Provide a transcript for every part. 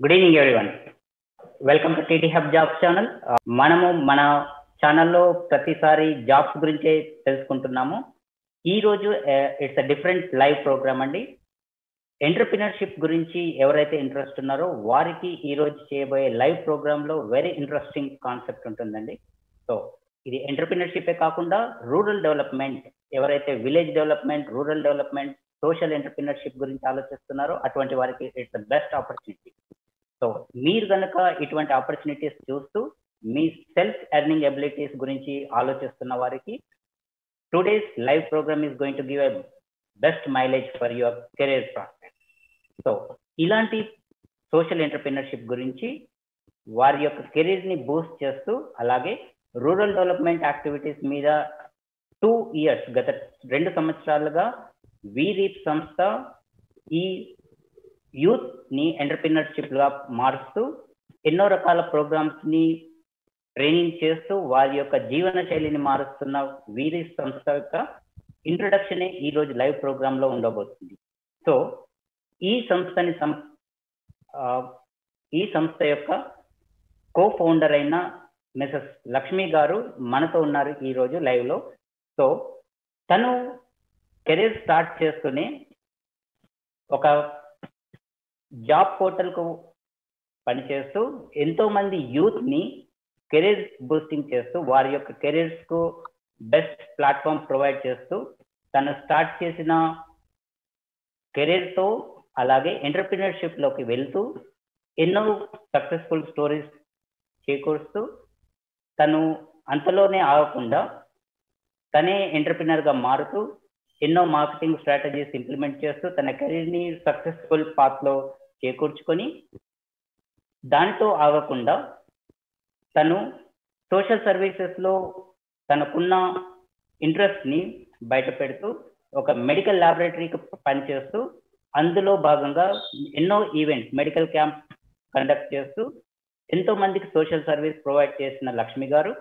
Good evening everyone welcome to TT hub jobs channel మనము మన ఛానల్లో ప్రతిసారి జాబ్స్ గురించే తెలుసుకుంటున్నాము ఈ రోజు it's a different live program అండి ఎంటర్ప్రినర్షిప్ గురించి ఎవరైతే ఇంట్రెస్ట్ ఉన్నారో వారికి ఈ రోజు చేయబోయే లైవ్ ప్రోగ్రామ్ లో వెరీ ఇంట్రెస్టింగ్ కాన్సెప్ట్ ఉంటుందండి సో ఇది ఎంటర్ప్రినర్షిపే కాకుండా రూరల్ డెవలప్మెంట్ ఎవరైతే village development rural development social entrepreneurship గురించి ఆలోచిస్తున్నారో అటువంటి వారికి it's the best opportunity so మీరు కనుక ఇటువంటి ఆపర్చునిటీస్ చూస్తూ మీ సెల్ఫ్ ఎర్నింగ్ ఎబిలిటీస్ గురించి ఆలోచిస్తున్న వారికి today's live program is going to give a best mileage for your career prospect so ఇలాంటి సోషల్ ఎంటర్ప్రినర్షిప్ గురించి వారి యొక్క కెరీర్ ని బూస్ట్ చేస్తూ అలాగే రూరల్ డెవలప్మెంట్ యాక్టివిటీస్ మీద టూ ఇయర్స్ గత రెండు సంవత్సరాలుగా వీరీప్ సంస్థ ఈ యూత్ ని ఎంటర్ప్రినర్షిప్ గా మారుస్తూ ఎన్నో రకాల ప్రోగ్రామ్స్ ని ట్రైనింగ్ చేస్తూ వారి యొక్క జీవన శైలిని మారుస్తున్న వీరి సంస్థ యొక్క ఇంట్రొడక్షన్ ఈ రోజు లైవ్ ప్రోగ్రామ్ లో ఉండబోతుంది సో ఈ సంస్థని సం ఈ సంస్థ యొక్క కో ఫౌండర్ అయిన మిసెస్ లక్ష్మి గారు మనతో ఉన్నారు ఈ రోజు లైవ్ లో సో తను కెరీర్ స్టార్ట్ చేస్తూనే ఒక జాబ్ పోర్టల్ కు పనిచేస్తూ ఎంతో మంది యూత్ ని కెరీర్ బూస్టింగ్ చేస్తూ వారి యొక్క కెరీర్స్ కు బెస్ట్ ప్లాట్ఫామ్ ప్రొవైడ్ చేస్తూ తను స్టార్ట్ చేసిన కెరీర్ తో అలాగే ఎంటర్ప్రినర్షిప్ లోకి వెళ్తూ ఎన్నో సక్సెస్ఫుల్ స్టోరీస్ చేకూరుస్తూ తను అంతలోనే ఆగకుండా తనే ఎంటర్ప్రినర్ గా మారుతూ ఎన్నో మార్కెటింగ్ స్ట్రాటజీస్ ఇంప్లిమెంట్ చేస్తూ తన కెరీర్ ని సక్సెస్ఫుల్ పాత్ లో చేకూర్చుకొని దానితో ఆగకుండా తను సోషల్ సర్వీసెస్ లో తనకున్న ఇంట్రెస్ట్ ని బయట పెడుతూ ఒక మెడికల్ ల్యాబొరేటరీకి పనిచేస్తూ అందులో భాగంగా ఎన్నో ఈవెంట్స్ మెడికల్ క్యాంప్ కండక్ట్ చేస్తూ ఎంతో మందికి సోషల్ సర్వీస్ ప్రొవైడ్ చేసిన లక్ష్మి గారు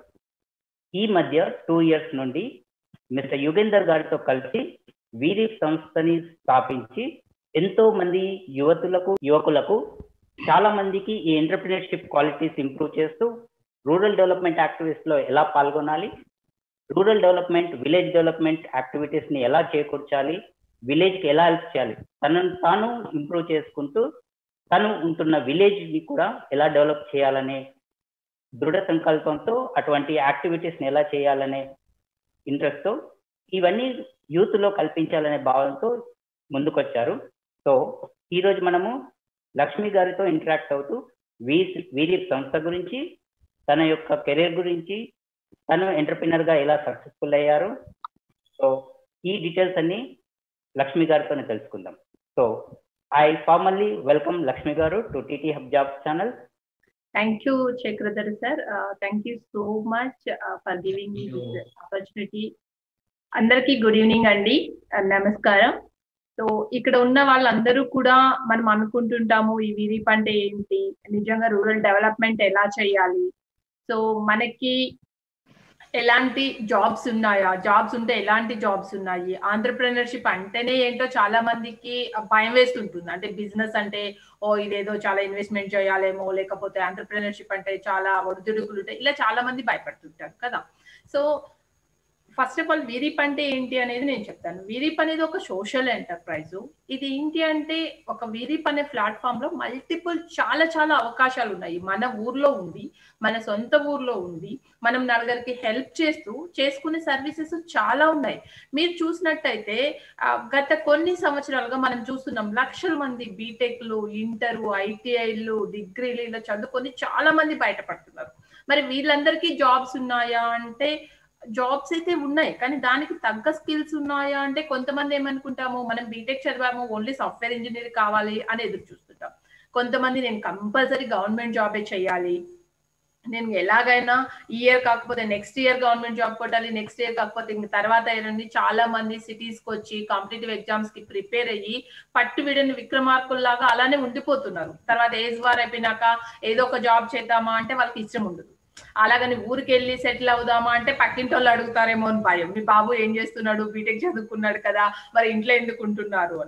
ఈ మధ్య టూ ఇయర్స్ నుండి మిస్టర్ యుగేందర్ గారితో కలిసి వీరి సంస్థని స్థాపించి ఎంతో మంది యువతులకు యువకులకు చాలా మందికి ఈ ఎంటర్ప్రినర్షిప్ క్వాలిటీస్ ఇంప్రూవ్ చేస్తూ రూరల్ డెవలప్మెంట్ యాక్టివిటీస్ లో ఎలా పాల్గొనాలి rural development village development activities ని ఎలా చేకూర్చాలి విలేజ్ కి ఎలా హెల్ప్ చేయాలి తనను తాను ఇంప్రూవ్ చేసుకుంటూ తను ఉంటున్న విలేజ్ ని కూడా ఎలా డెవలప్ చేయాలనే దృఢ సంకల్పంతో అటువంటి యాక్టివిటీస్ ని ఎలా చేయాలనే ఇంట్రెస్ట్ తో ఇవన్నీ యూత్ లో కల్పించాలనే భావంతో ముందుకొచ్చారు సో ఈ రోజు మనము లక్ష్మి గారితో ఇంటరాక్ట్ అవుతూ వీ వీరి సంస్థ గురించి తన యొక్క కెరీర్ గురించి తను ఎంటర్ప్రినర్ గా ఎలా సక్సెస్ఫుల్ అయ్యారు సో ఈ డీటెయిల్స్ అన్ని లక్ష్మి గారితోనే తెలుసుకుందాం so I formally welcome Lakshmi garu to TT hub job channel thank you Chakradhar sir thank you so much for giving me this opportunity అందరికీ గుడ్ ఈవినింగ్ అండి నమస్కారం సో ఇక్కడ ఉన్న వాళ్ళందరూ కూడా మనం అనుకుంటుంటాము ఈ విరిప్ అంటే ఏంటి నిజంగా రూరల్ డెవలప్మెంట్ ఎలా చేయాలి సో మనకి ఎలాంటి జాబ్స్ ఉన్నాయా జాబ్స్ ఉంటే ఎలాంటి జాబ్స్ ఉన్నాయి ఆంటర్ప్రినర్షిప్ అంటేనే ఏంటో చాలా మందికి భయం వేస్తుంటుంది అంటే బిజినెస్ అంటే ఓ ఇదేదో చాలా ఇన్వెస్ట్మెంట్ చేయాలేమో లేకపోతే ఆంటర్ప్రినర్షిప్ అంటే చాలా ఒడిదుడుకులు ఉంటాయి ఇలా చాలా మంది భయపడుతుంటారు కదా సో ఫస్ట్ ఆఫ్ ఆల్ వీరిప్ అంటే ఏంటి అనేది నేను చెప్తాను వీరిప్ అనేది ఒక సోషల్ ఎంటర్ప్రైజ్ ఇది ఏంటి అంటే ఒక వీరిప్ అనే ప్లాట్ఫామ్ లో మల్టిపుల్ చాలా చాలా అవకాశాలు ఉన్నాయి మన ఊర్లో ఉంది మన సొంత ఊర్లో ఉంది మనం నలుగురికి హెల్ప్ చేస్తూ చేసుకునే సర్వీసెస్ చాలా ఉన్నాయి మీరు చూసినట్టయితే గత కొన్ని సంవత్సరాలుగా మనం చూస్తున్నాం లక్షల మంది బీటెక్లు ఇంటర్ ఐటీఐలు డిగ్రీలు ఇలా చదువుకొని చాలా మంది బయటపడుతున్నారు మరి వీళ్ళందరికీ జాబ్స్ ఉన్నాయా అంటే జాబ్స్ అయితే ఉన్నాయి కానీ దానికి తగ్గ స్కిల్స్ ఉన్నాయా అంటే కొంతమంది ఏమనుకుంటాము మనం బీటెక్ చదివాము ఓన్లీ సాఫ్ట్వేర్ ఇంజనీర్ కావాలి అని ఎదురు చూస్తుంటాం కొంతమంది నేను కంపల్సరీ గవర్నమెంట్ జాబే చేయాలి నేను ఎలాగైనా ఈ ఇయర్ కాకపోతే నెక్స్ట్ ఇయర్ గవర్నమెంట్ జాబ్ కొట్టాలి నెక్స్ట్ ఇయర్ కాకపోతే ఇంక తర్వాత ఏరండి చాలా మంది సిటీస్కి వచ్చి కాంపిటేటివ్ ఎగ్జామ్స్ కి ప్రిపేర్ అయ్యి పట్టు విడని విక్రమార్కుల్లాగా అలానే ఉండిపోతున్నారు తర్వాత ఏజ్ వార్ అయిపోయినాక ఏదో ఒక జాబ్ చేద్దామా అంటే వాళ్ళకి ఇష్టం ఉండదు అలాగని ఊరికి వెళ్ళి సెటిల్ అవుదామా అంటే పక్కింటి వాళ్ళు అడుగుతారేమో అని భయం మీ బాబు ఏం చేస్తున్నాడు బీటెక్ చదువుకున్నాడు కదా మరి ఇంట్లో ఎందుకు ఉంటున్నారు అని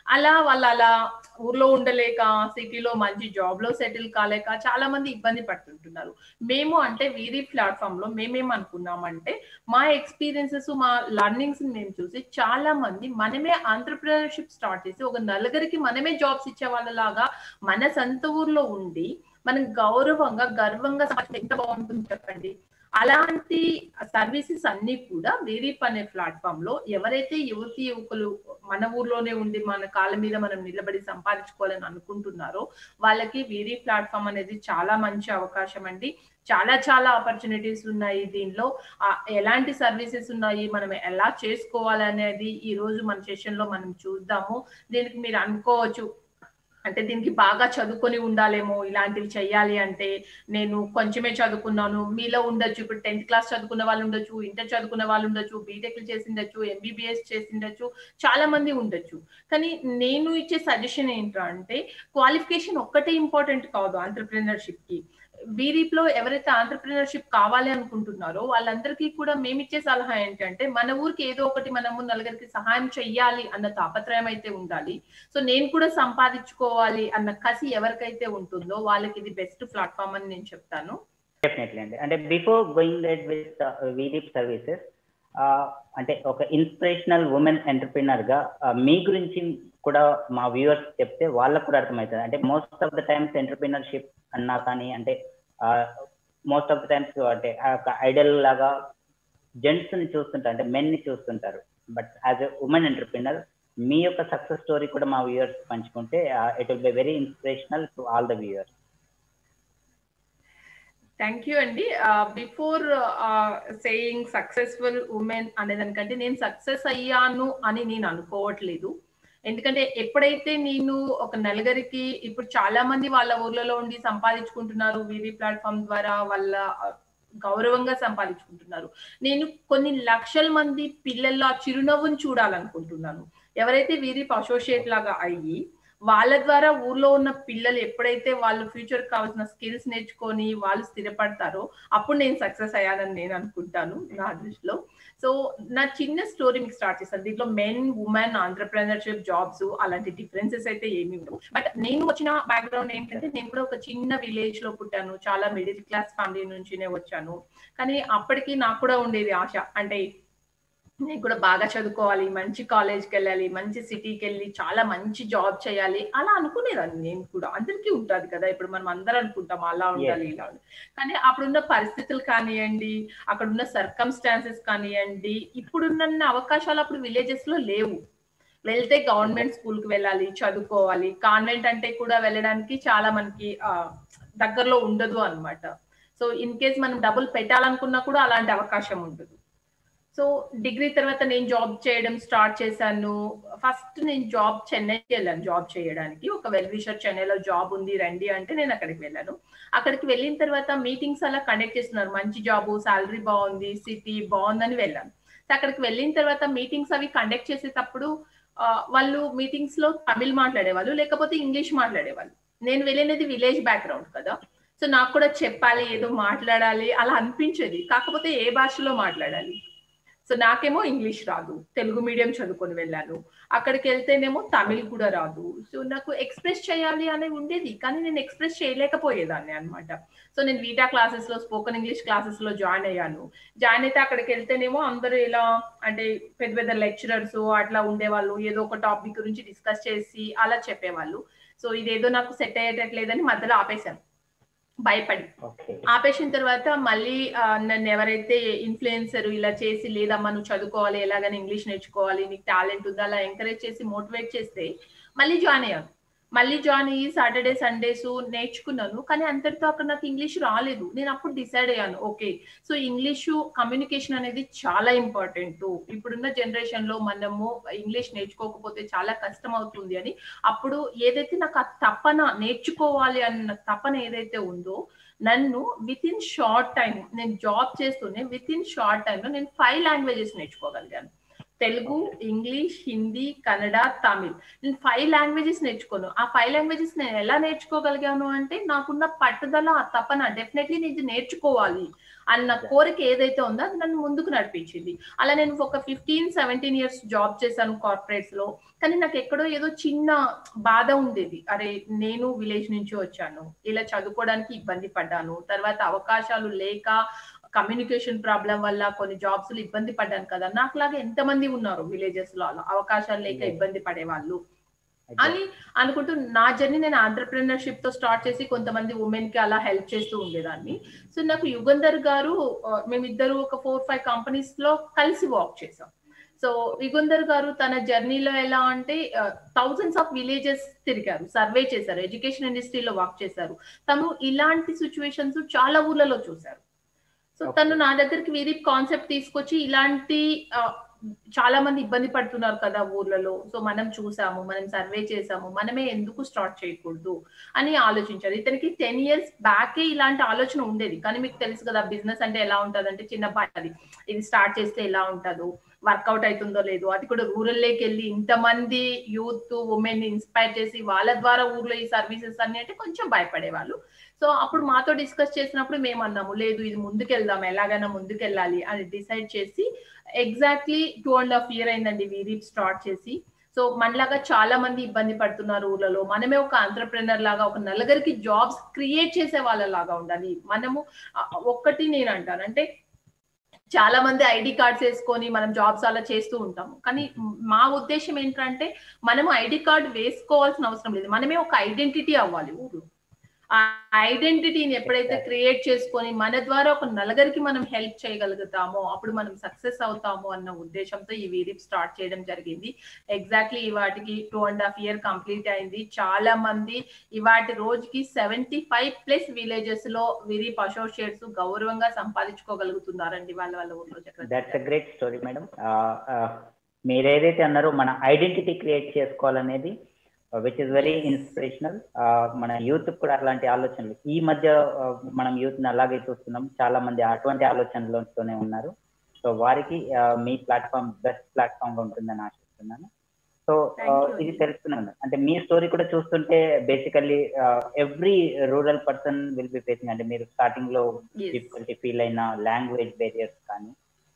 అలా వాళ్ళు అలా ఊర్లో ఉండలేక సిటీలో మంచి జాబ్ లో సెటిల్ కాలేక చాలా మంది ఇబ్బంది పడుతుంటున్నారు మేము అంటే వీరి ప్లాట్ఫామ్ లో మేమేం అనుకున్నామంటే మా ఎక్స్పీరియన్సెస్ మా లర్నింగ్స్ మేము చూసి చాలా మంది మనమే ఆంటర్ప్రినర్షిప్ స్టార్ట్ చేసి ఒక నలుగురికి మనమే జాబ్స్ ఇచ్చే వాళ్ళలాగా మన సొంత ఊర్లో ఉండి మనం గౌరవంగా గర్వంగా సమాజం ఎంత బాగుంటుంది చెప్పండి అలాంటి సర్వీసెస్ అన్ని కూడా వేరీప్ అనే ప్లాట్ఫామ్ లో ఎవరైతే యువతి యువకులు మన ఊర్లోనే ఉండి మన కాళ్ళ మీద మనం నిలబడి సంపాదించుకోవాలని అనుకుంటున్నారో వాళ్ళకి వేరీ ప్లాట్ఫామ్ అనేది చాలా మంచి అవకాశం అండి చాలా చాలా ఆపర్చునిటీస్ ఉన్నాయి దీనిలో ఎలాంటి సర్వీసెస్ ఉన్నాయి మనం ఎలా చేసుకోవాలి అనేది ఈ రోజు మన సెషన్ లో మనం చూద్దాము దీనికి మీరు అనుకోవచ్చు అంటే దీనికి బాగా చదువుకొని ఉండాలేమో ఇలాంటివి చెయ్యాలి అంటే నేను కొంచెమే చదువుకున్నాను మీలో ఉండొచ్చు ఇప్పుడు టెన్త్ క్లాస్ చదువుకున్న వాళ్ళు ఉండొచ్చు ఇంటర్ చదువుకున్న వాళ్ళు ఉండొచ్చు బీటెక్ చేసిండొచ్చు ఎంబీబీఎస్ చేసిండొచ్చు చాలా మంది ఉండొచ్చు కానీ నేను ఇచ్చే సజెషన్ ఏంటంటే క్వాలిఫికేషన్ ఒక్కటే ఇంపార్టెంట్ కాదు ఆంటర్ప్రినర్షిప్ కి వీరిలో ఎవరైతే ఆంటర్ప్రినర్షిప్ కావాలి అనుకుంటున్నారో వాళ్ళందరికీ కూడా మేమిచ్చే సలహా ఏంటంటే మన ఊరికి ఏదో ఒకటి మనము నలుగురికి సహాయం చెయ్యాలి అన్న తాపత్రయం అయితే ఉండాలి సో నేను కూడా సంపాదించుకోవాలి అన్న కసి ఎవరికైతే ఉంటుందో వాళ్ళకి ఇది బెస్ట్ ప్లాట్ఫామ్ అని నేను చెప్తాను డెఫినెట్లీ అండి అంటే బిఫోర్ గోయింగ్ రెడ్ విత్ వీడిప్ సర్వీసెస్ అంటే ఒక ఇన్స్పిరేషనల్ ఉమెన్ ఎంటర్ప్రినర్ గా మీ గురించి కూడా మా వ్యూవర్స్ చెప్తే వాళ్ళకు కూడా అర్థమవుతుంది అంటే most of the times entrepreneurship అన్నా కానీ అంటే మోస్ట్ ఆఫ్ ద టైమ్స్ అంటే ఐడల్ లాగా జెంట్స్ ని చూస్తుంటారు అంటే మెన్ ని చూస్తుంటారు but as a women entrepreneur మీ యొక్క సక్సెస్ స్టోరీ కూడా మా వ్యూవర్స్ పంచుకుంటే it will be very inspirational to all the viewers thank you అండి బిఫోర్ సేయింగ్ సక్సెస్ఫుల్ ఉమెన్ అనేదానికంటే నేను సక్సెస్ అయ్యాను అని నేను అనుకోవట్లేదు ఎందుకంటే ఎప్పుడైతే నేను ఒక నలుగురికి ఇప్పుడు చాలా మంది వాళ్ళ ఊర్లలో ఉండి సంపాదించుకుంటున్నారు వీవీ ప్లాట్ఫామ్ ద్వారా వాళ్ళ గౌరవంగా సంపాదించుకుంటున్నారు నేను కొన్ని లక్షల మంది పిల్లల్లో ఆ చిరునవ్వును చూడాలనుకుంటున్నాను ఎవరైతే వీరిప్ అసోసియేట్ లాగా అయ్యి వాళ్ళ ద్వారా ఊర్లో ఉన్న పిల్లలు ఎప్పుడైతే వాళ్ళు ఫ్యూచర్ కావాల్సిన స్కిల్స్ నేర్చుకొని వాళ్ళు స్థిరపడతారో అప్పుడు నేను సక్సెస్ అయ్యానని నేను అనుకుంటాను నా దృష్టిలో సో నా చిన్న స్టోరీ మీకు స్టార్ట్ చేస్తాను దీంట్లో మెన్ ఉమెన్ ఆంటర్ప్రినర్షిప్ జాబ్స్ అలాంటి డిఫరెన్సెస్ అయితే ఏమి ఉండవు బట్ నేను వచ్చిన బ్యాక్గ్రౌండ్ ఏంటంటే నేను కూడా ఒక చిన్న విలేజ్ లో పుట్టాను చాలా మిడిల్ క్లాస్ ఫ్యామిలీ నుంచినే వచ్చాను కానీ అప్పటికి నాకు కూడా ఉండేది ఆశ అంటే నేను కూడా బాగా చదువుకోవాలి మంచి కాలేజ్కి వెళ్ళాలి మంచి సిటీకి వెళ్ళి చాలా మంచి జాబ్ చేయాలి అలా అనుకునేదాన్ని నేను కూడా అందరికీ ఉంటుంది కదా ఇప్పుడు మనం అందరం అనుకుంటాం అలా ఉండాలి ఇలా కానీ అప్పుడున్న పరిస్థితులు కానివ్వండి అక్కడ ఉన్న సర్కమ్స్టాన్సెస్ కానివ్వండి ఇప్పుడున్న అవకాశాలు అప్పుడు విలేజెస్ లో లేవు వెళ్తే గవర్నమెంట్ స్కూల్ కి వెళ్ళాలి చదువుకోవాలి కాన్వెంట్ అంటే కూడా వెళ్ళడానికి చాలా మనకి దగ్గరలో ఉండదు అనమాట సో ఇన్ కేస్ మనం డబ్బులు పెట్టాలనుకున్నా కూడా అలాంటి అవకాశం ఉండదు సో డిగ్రీ తర్వాత నేను జాబ్ చేయడం స్టార్ట్ చేశాను ఫస్ట్ నేను జాబ్ చెన్నైకి వెళ్ళాను జాబ్ చేయడానికి ఒక వెల్విషర్ చెన్నైలో జాబ్ ఉంది రండి అంటే నేను అక్కడికి వెళ్ళాను అక్కడికి వెళ్ళిన తర్వాత మీటింగ్స్ అలా కండక్ట్ చేస్తున్నారు మంచి జాబ్ సాలరీ బాగుంది సిటీ బాగుందని వెళ్ళాను సో అక్కడికి వెళ్ళిన తర్వాత మీటింగ్స్ అవి కండక్ట్ చేసేటప్పుడు వాళ్ళు మీటింగ్స్ లో తమిళ్ మాట్లాడేవాళ్ళు లేకపోతే ఇంగ్లీష్ మాట్లాడేవాళ్ళు నేను వెళ్ళినది విలేజ్ బ్యాక్గ్రౌండ్ కదా సో నాకు కూడా చెప్పాలి ఏదో మాట్లాడాలి అలా అనిపించేది కాకపోతే ఏ భాషలో మాట్లాడాలి సో నాకేమో ఇంగ్లీష్ రాదు తెలుగు మీడియం చదువుకొని వెళ్ళాను అక్కడికి వెళ్తేనేమో తమిళ్ కూడా రాదు సో నాకు ఎక్స్ప్రెస్ చేయాలి అనేది ఉండేది కానీ నేను ఎక్స్ప్రెస్ చేయలేకపోయేదాన్ని అనమాట సో నేను వీటా క్లాసెస్ లో స్పోకెన్ ఇంగ్లీష్ క్లాసెస్ లో జాయిన్ అయ్యాను జాయిన్ అయితే అక్కడికి వెళ్తేనేమో అందరూ ఇలా అంటే పెద్ద పెద్ద లెక్చరర్స్ అట్లా ఉండేవాళ్ళు ఏదో ఒక టాపిక్ గురించి డిస్కస్ చేసి అలా చెప్పేవాళ్ళు సో ఇదేదో నాకు సెట్ అయ్యేటట్లేదని మధ్యలో ఆపేశాను భయపడి ఆపేసిన తర్వాత మళ్ళీ నన్ను ఎవరైతే ఇన్ఫ్లుయెన్సర్ ఇలా చేసి లేదమ్మా నువ్వు చదువుకోవాలి ఎలాగని ఇంగ్లీష్ నేర్చుకోవాలి నీకు టాలెంట్ ఉందా అలా ఎంకరేజ్ చేసి మోటివేట్ చేస్తే మళ్ళీ జాయిన్ అయ్యాను మళ్ళీ జాయిన్ అయ్యి సాటర్డే సండేస్ నేర్చుకున్నాను కానీ అంతటితో అక్కడ నాకు ఇంగ్లీష్ రాలేదు నేను అప్పుడు డిసైడ్ అయ్యాను ఓకే సో ఇంగ్లీషు కమ్యూనికేషన్ అనేది చాలా ఇంపార్టెంట్ ఇప్పుడున్న జనరేషన్ లో మనము ఇంగ్లీష్ నేర్చుకోకపోతే చాలా కష్టం అవుతుంది అని అప్పుడు ఏదైతే నాకు ఆ తపన నేర్చుకోవాలి అన్న తపన ఏదైతే ఉందో నన్ను విత్ ఇన్ షార్ట్ టైం నేను జాబ్ చేస్తూనే విత్ ఇన్ షార్ట్ టైంలో నేను ఫైవ్ లాంగ్వేజెస్ నేర్చుకోగలిగాను తెలుగు ఇంగ్లీష్ హిందీ కన్నడ తమిళ్ నేను ఫైవ్ లాంగ్వేజెస్ నేర్చుకోను ఆ ఫైవ్ లాంగ్వేజెస్ నేను ఎలా నేర్చుకోగలిగాను అంటే నాకున్న పట్టుదల ఆ తపన డెఫినెట్లీ నేను ఇది నేర్చుకోవాలి అన్న కోరిక ఏదైతే ఉందో అది నన్ను ముందుకు నడిపించింది అలా నేను ఒక ఫిఫ్టీన్ సెవెంటీన్ ఇయర్స్ జాబ్ చేశాను కార్పొరేట్స్ లో కానీ నాకు ఎక్కడో ఏదో చిన్న బాధ ఉండేది అరే నేను విలేజ్ నుంచి వచ్చాను ఇలా చదువుకోవడానికి ఇబ్బంది పడ్డాను తర్వాత అవకాశాలు లేక కమ్యూనికేషన్ ప్రాబ్లం వల్ల కొన్ని జాబ్స్ లో ఇబ్బంది పడ్డాను కదా నాకులాగా ఎంతమంది ఉన్నారు విలేజెస్ లో అలా అవకాశాలు లేక ఇబ్బంది పడే వాళ్ళు అని అనుకుంటూ నా జర్నీ నేను ఆంటర్ప్రినర్షిప్ తో స్టార్ట్ చేసి కొంతమంది ఉమెన్ కి అలా హెల్ప్ చేస్తూ ఉండేదాన్ని సో నాకు యుగంధర్ గారు మేమిద్దరు ఒక ఫోర్ ఫైవ్ కంపెనీస్ లో కలిసి వర్క్ చేసాం సో యుగంధర్ గారు తన జర్నీలో ఎలా అంటే థౌజండ్స్ ఆఫ్ విలేజెస్ తిరిగారు సర్వే చేశారు ఎడ్యుకేషన్ ఇండస్ట్రీలో వర్క్ చేశారు తను ఇలాంటి సిచ్యువేషన్స్ చాలా ఊర్లలో చూశారు సో తను నా దగ్గరికి వీరి కాన్సెప్ట్ తీసుకొచ్చి ఇలాంటి చాలా మంది ఇబ్బంది పడుతున్నారు కదా ఊర్లలో సో మనం చూసాము మనం సర్వే చేసాము మనమే ఎందుకు స్టార్ట్ చేయకూడదు అని ఆలోచించారు ఇతనికి టెన్ ఇయర్స్ బ్యాకే ఇలాంటి ఆలోచన ఉండేది కానీ మీకు తెలుసు కదా బిజినెస్ అంటే ఎలా ఉంటుంది అంటే చిన్న అది ఇది స్టార్ట్ చేస్తే ఎలా ఉంటుందో వర్కౌట్ అవుతుందో లేదో అది కూడా రూరల్లోకి వెళ్ళి ఇంతమంది యూత్ ఉమెన్ ఇన్స్పైర్ చేసి వాళ్ళ ద్వారా ఊర్లో ఈ సర్వీసెస్ అన్ని అంటే కొంచెం భయపడేవాళ్ళు సో అప్పుడు మాతో డిస్కస్ చేసినప్పుడు మేము అన్నాము లేదు ఇది ముందుకెళ్దాం ఎలాగైనా ముందుకెళ్ళాలి అని డిసైడ్ చేసి exactly two and half year అయిందండి వీరి స్టార్ట్ చేసి సో మనలాగా చాలా మంది ఇబ్బంది పడుతున్నారు ఊర్లలో మనమే ఒక ఆంటర్ప్రినర్ లాగా ఒక నలుగురికి జాబ్స్ క్రియేట్ చేసే వాళ్ళలాగా ఉండాలి మనము ఒక్కటి నేను అంటాను అంటే చాలా మంది ఐడి కార్డ్స్ వేసుకొని మనం జాబ్స్ అలా చేస్తూ ఉంటాము కానీ మా ఉద్దేశం ఏంటంటే మనము ఐడి కార్డ్ వేసుకోవాల్సిన అవసరం లేదు మనమే ఒక ఐడెంటిటీ అవ్వాలి ఊరు ఆ ఐడెంటిటీని ఎప్పుడైతే క్రియేట్ చేసుకొని మన ద్వారా ఒక నలుగురికి మనం హెల్ప్ చేయగలుగుతామో అప్పుడు మనం సక్సెస్ అవుతాము అన్న ఉద్దేశంతో ఈ వీరిప్ స్టార్ట్ చేయడం జరిగింది ఎగ్జాక్ట్లీ ఇవాటికి two and half year complete అయింది చాలా మంది ఇవాటి రోజుకి సెవెంటీ ఫైవ్ ప్లస్ విలేజెస్ లో వీరిప్ అసోసియేట్స్ గౌరవంగా సంపాదించుకోగలుగుతున్నారండి వాళ్ళ వాళ్ళ ఊర్లో that's a great story madam మీరు ఏదైతే అన్నారో మన ఐడెంటిటీ క్రియేట్ చేసుకోవాలనేది విచ్ ఇస్ వెరీ ఇన్స్పిరేషనల్ మన యూత్ కూడా అలాంటి ఆలోచనలు ఈ మధ్య మనం యూత్ ని అలాగే చూస్తున్నాం చాలా మంది అటువంటి ఆలోచనలతోనే ఉన్నారు సో వారికి మీ ప్లాట్ఫామ్ బెస్ట్ ప్లాట్ఫామ్ గా ఉంటుందని ఆశిస్తున్నాను సో ఇది తెలుస్తున్నాను అంటే మీ స్టోరీ కూడా చూస్తుంటే basically every rural person will be facing అంటే మీరు స్టార్టింగ్ లో డిఫికల్టీ ఫీల్ అయిన లాంగ్వేజ్ బేరియర్స్ కానీ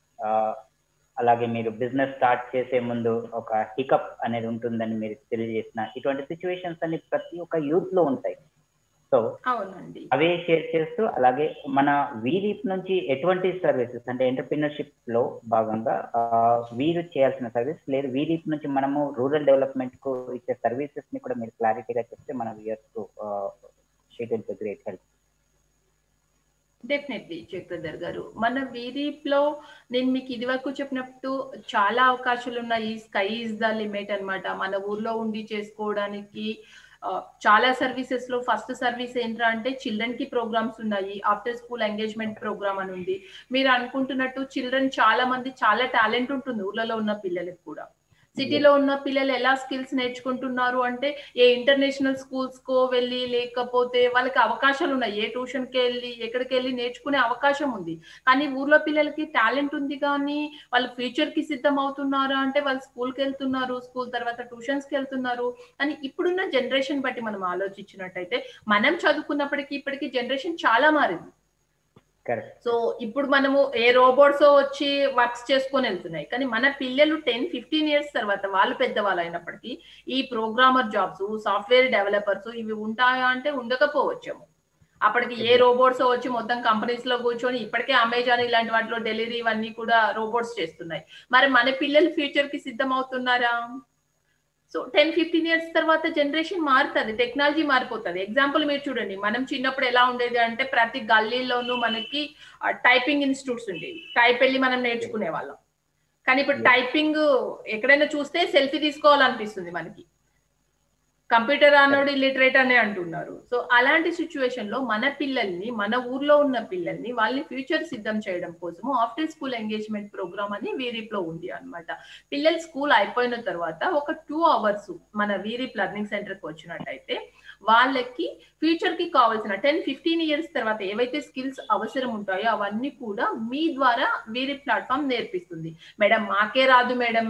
అలాగే మీరు బిజినెస్ స్టార్ట్ చేసే ముందు ఒక హికప్ అనేది ఉంటుందని మీరు తెలియజేసిన ఇటువంటి సిచ్యువేషన్స్ అన్ని ప్రతి ఒక్క యూత్ లో ఉంటాయి సో అవే షేర్ చేస్తూ అలాగే మన వీరిప్ నుంచి ఎటువంటి సర్వీసెస్ అంటే ఎంటర్ప్రినర్షిప్ లో భాగంగా వీరు చేయాల్సిన సర్వీస్ లేదు వీరిప్ నుంచి మనము రూరల్ డెవలప్మెంట్ కు ఇచ్చే సర్వీసెస్ ని కూడా మీరు క్లారిటీగా చెప్తే మన వ్యూయర్స్ కు షీట్ great help definitely Chakradhar garu మన వీరీప్ లో నేను మీకు ఇది వరకు చెప్పినట్టు చాలా అవకాశాలు ఉన్నాయి స్కై ఇస్ ద లిమిట్ అనమాట మన ఊర్లో ఉండి చేసుకోవడానికి చాలా సర్వీసెస్ లో ఫస్ట్ సర్వీస్ ఏంట్రా అంటే చిల్డ్రన్ కి ప్రోగ్రామ్స్ ఉన్నాయి ఆఫ్టర్ స్కూల్ ఎంగేజ్మెంట్ ప్రోగ్రామ్ అని ఉంది మీరు అనుకుంటున్నట్టు చిల్డ్రన్ చాలా మంది చాలా టాలెంట్ ఉంటుంది ఊర్లలో ఉన్న పిల్లలకు కూడా సిటీలో ఉన్న పిల్లలు ఎలా స్కిల్స్ నేర్చుకుంటున్నారు అంటే ఏ ఇంటర్నేషనల్ స్కూల్స్ కో వెళ్ళి లేకపోతే వాళ్ళకి అవకాశాలు ఉన్నాయి ఏ ట్యూషన్ కి వెళ్ళి ఎక్కడికి వెళ్ళి నేర్చుకునే అవకాశం ఉంది కానీ ఊర్లో పిల్లలకి టాలెంట్ ఉంది కానీ వాళ్ళు ఫ్యూచర్ కి సిద్ధం అవుతున్నారా అంటే వాళ్ళు స్కూల్కి వెళ్తున్నారు స్కూల్ తర్వాత ట్యూషన్స్ కి వెళ్తున్నారు అని ఇప్పుడున్న జనరేషన్ బట్టి మనం ఆలోచించినట్టయితే మనం చదువుకున్నప్పటికీ ఇప్పటికీ జనరేషన్ చాలా మారింది సో ఇప్పుడు మనము ఏ రోబోట్స్ వచ్చి వర్క్స్ చేసుకొని వెళ్తున్నాయి కానీ మన పిల్లలు టెన్ ఫిఫ్టీన్ ఇయర్స్ తర్వాత వాళ్ళు పెద్దవాళ్ళు అయినప్పటికీ ఈ ప్రోగ్రామర్ జాబ్స్ సాఫ్ట్వేర్ డెవలపర్స్ ఇవి ఉంటాయా అంటే ఉండకపోవచ్చేమో అప్పటికి ఏ రోబోట్స్ వచ్చి మొత్తం కంపెనీస్ లో కూర్చొని ఇప్పటికే అమెజాన్ ఇలాంటి వాటిలో డెలివరీ ఇవన్నీ కూడా రోబోట్స్ చేస్తున్నాయి మరి మన పిల్లలు ఫ్యూచర్ కి సిద్ధం అవుతున్నారా సో టెన్ ఫిఫ్టీన్ ఇయర్స్ తర్వాత జనరేషన్ మారుతుంది టెక్నాలజీ మారిపోతుంది ఎగ్జాంపుల్ మీరు చూడండి మనం చిన్నప్పుడు ఎలా ఉండేది అంటే ప్రతి గల్లీలోనూ మనకి టైపింగ్ ఇన్స్టిట్యూట్స్ ఉండేవి టైప్ వెళ్ళి మనం నేర్చుకునే వాళ్ళం కానీ ఇప్పుడు టైపింగ్ ఎక్కడైనా చూస్తే సెల్ఫీ తీసుకోవాలనిపిస్తుంది మనకి కంప్యూటర్ అన్నోడు ఇల్లిటరేట్ అనే అంటున్నారు సో అలాంటి సిచ్యువేషన్ లో మన పిల్లల్ని మన ఊర్లో ఉన్న పిల్లల్ని వాళ్ళని ఫ్యూచర్ సిద్ధం చేయడం కోసము ఆఫ్టర్ స్కూల్ ఎంగేజ్మెంట్ ప్రోగ్రామ్ అని వీరిప్ లో ఉంది అనమాట పిల్లలు స్కూల్ అయిపోయిన తర్వాత ఒక టూ అవర్స్ మన వీరిప్ లెర్నింగ్ సెంటర్ కి వచ్చినట్టయితే వాళ్ళకి ఫ్యూచర్ కి కావాల్సిన టెన్ ఫిఫ్టీన్ ఇయర్స్ తర్వాత ఏవైతే స్కిల్స్ అవసరం ఉంటాయో అవన్నీ కూడా మీ ద్వారా వేరే ప్లాట్ఫామ్ నేర్పిస్తుంది మేడం మాకే రాదు మేడం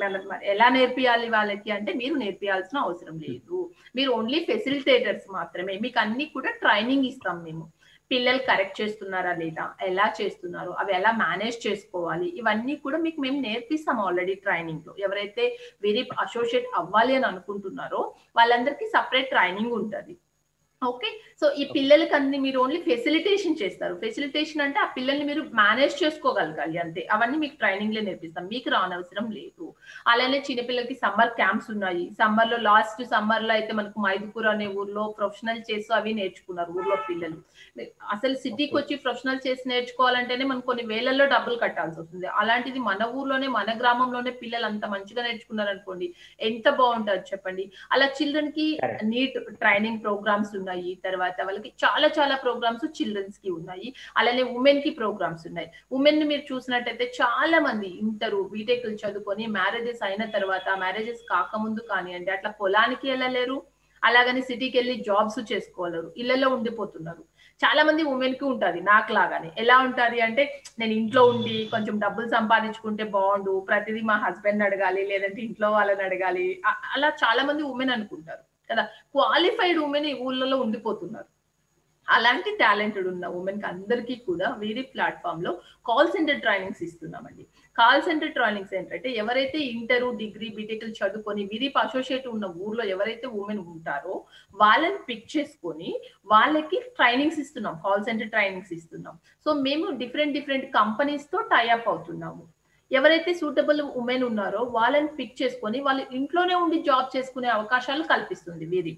ఎలా నేర్పియాలి వాళ్ళకి అంటే మీరు నేర్పియాల్సిన అవసరం లేదు మీరు ఓన్లీ ఫెసిలిటేటర్స్ మాత్రమే మీకు అన్ని కూడా ట్రైనింగ్ ఇస్తాం మేము పిల్లలు కరెక్ట్ చేస్తున్నారా లేదా ఎలా చేస్తున్నారు అవి ఎలా మేనేజ్ చేసుకోవాలి ఇవన్నీ కూడా మీకు మేము నేర్పిస్తాం ఆల్రెడీ ట్రైనింగ్ లో ఎవరైతే వెరీ అసోసియేట్ అవ్వాలి అని అనుకుంటున్నారో వాళ్ళందరికీ సపరేట్ ట్రైనింగ్ ఉంటుంది ఓకే సో ఈ పిల్లలకి అన్ని మీరు ఓన్లీ ఫెసిలిటేషన్ చేస్తారు ఫెసిలిటేషన్ అంటే ఆ పిల్లల్ని మీరు మేనేజ్ చేసుకోగలగాలి అంతే అవన్నీ మీకు ట్రైనింగ్ లో నేర్పిస్తాం మీకు రానవసరం లేదు అలానే చిన్నపిల్లలకి సమ్మర్ క్యాంప్స్ ఉన్నాయి సమ్మర్ లో లాస్ట్ సమ్మర్ లో అయితే మనకు మైదుపూర్ అనే ఊర్లో ప్రొఫెషనల్ చేసి అవి నేర్చుకున్నారు ఊర్లో పిల్లలు అసలు సిటీకి వచ్చి ప్రొఫెషనల్ చేసి నేర్చుకోవాలంటేనే మనం కొన్ని వేలల్లో డబ్బులు కట్టాల్సి వస్తుంది అలాంటిది మన ఊర్లోనే మన గ్రామంలోనే పిల్లలు అంత మంచిగా నేర్చుకున్నారు అనుకోండి ఎంత బాగుంటుంది చెప్పండి అలా చిల్డ్రన్ కి నీట్ ట్రైనింగ్ ప్రోగ్రామ్స్ ఉన్నాయి తర్వాత వాళ్ళకి చాలా చాలా ప్రోగ్రామ్స్ చిల్డ్రన్స్ కి ఉన్నాయి అలానే ఉమెన్ కి ప్రోగ్రామ్స్ ఉన్నాయి ఉమెన్ ని మీరు చూసినట్టయితే చాలా మంది ఇంటరు బీటెక్ చదువుకొని మ్యారేజెస్ అయిన తర్వాత మ్యారేజెస్ కాకముందు కానివ్వండి అట్లా పొలానికి వెళ్ళలేరు అలాగని సిటీకి వెళ్ళి జాబ్స్ చేసుకోలేరు ఇళ్లలో ఉండిపోతున్నారు చాలా మంది ఉమెన్ కి ఉంటది నాకు లాగానే ఎలా ఉంటది అంటే నేను ఇంట్లో ఉండి కొంచెం డబ్బులు సంపాదించుకుంటే బాగుండు ప్రతిదీ మా హస్బెండ్ అడగాలి లేదంటే ఇంట్లో వాళ్ళని అడగాలి అలా చాలా మంది ఉమెన్ అనుకుంటారు కదా క్వాలిఫైడ్ ఉమెన్ ఈ ఊళ్ళలో ఉండిపోతున్నారు అలాంటి టాలెంటెడ్ ఉన్న ఉమెన్ కి అందరికీ కూడా వేరే ప్లాట్ఫామ్ లో కాల్ సెంటర్ ట్రైనింగ్స్ ఇస్తున్నామండి కాల్ సెంటర్ ట్రైనింగ్స్ ఏంటంటే ఎవరైతే ఇంటర్ డిగ్రీ బీటెక్ చదువుకొని విరిప్ అసోసియేట్ ఉన్న ఊర్లో ఎవరైతే ఉమెన్ ఉంటారో వాళ్ళని పిక్ చేసుకొని వాళ్ళకి ట్రైనింగ్స్ ఇస్తున్నాం కాల్ సెంటర్ ట్రైనింగ్స్ ఇస్తున్నాం సో మేము డిఫరెంట్ డిఫరెంట్ కంపెనీస్ తో టైఅప్ అవుతున్నాము ఎవరైతే సూటబుల్ ఉమెన్ ఉన్నారో వాళ్ళని పిక్ చేసుకొని వాళ్ళు ఇంట్లోనే ఉండి జాబ్ చేసుకునే అవకాశాలు కల్పిస్తుంది వీరి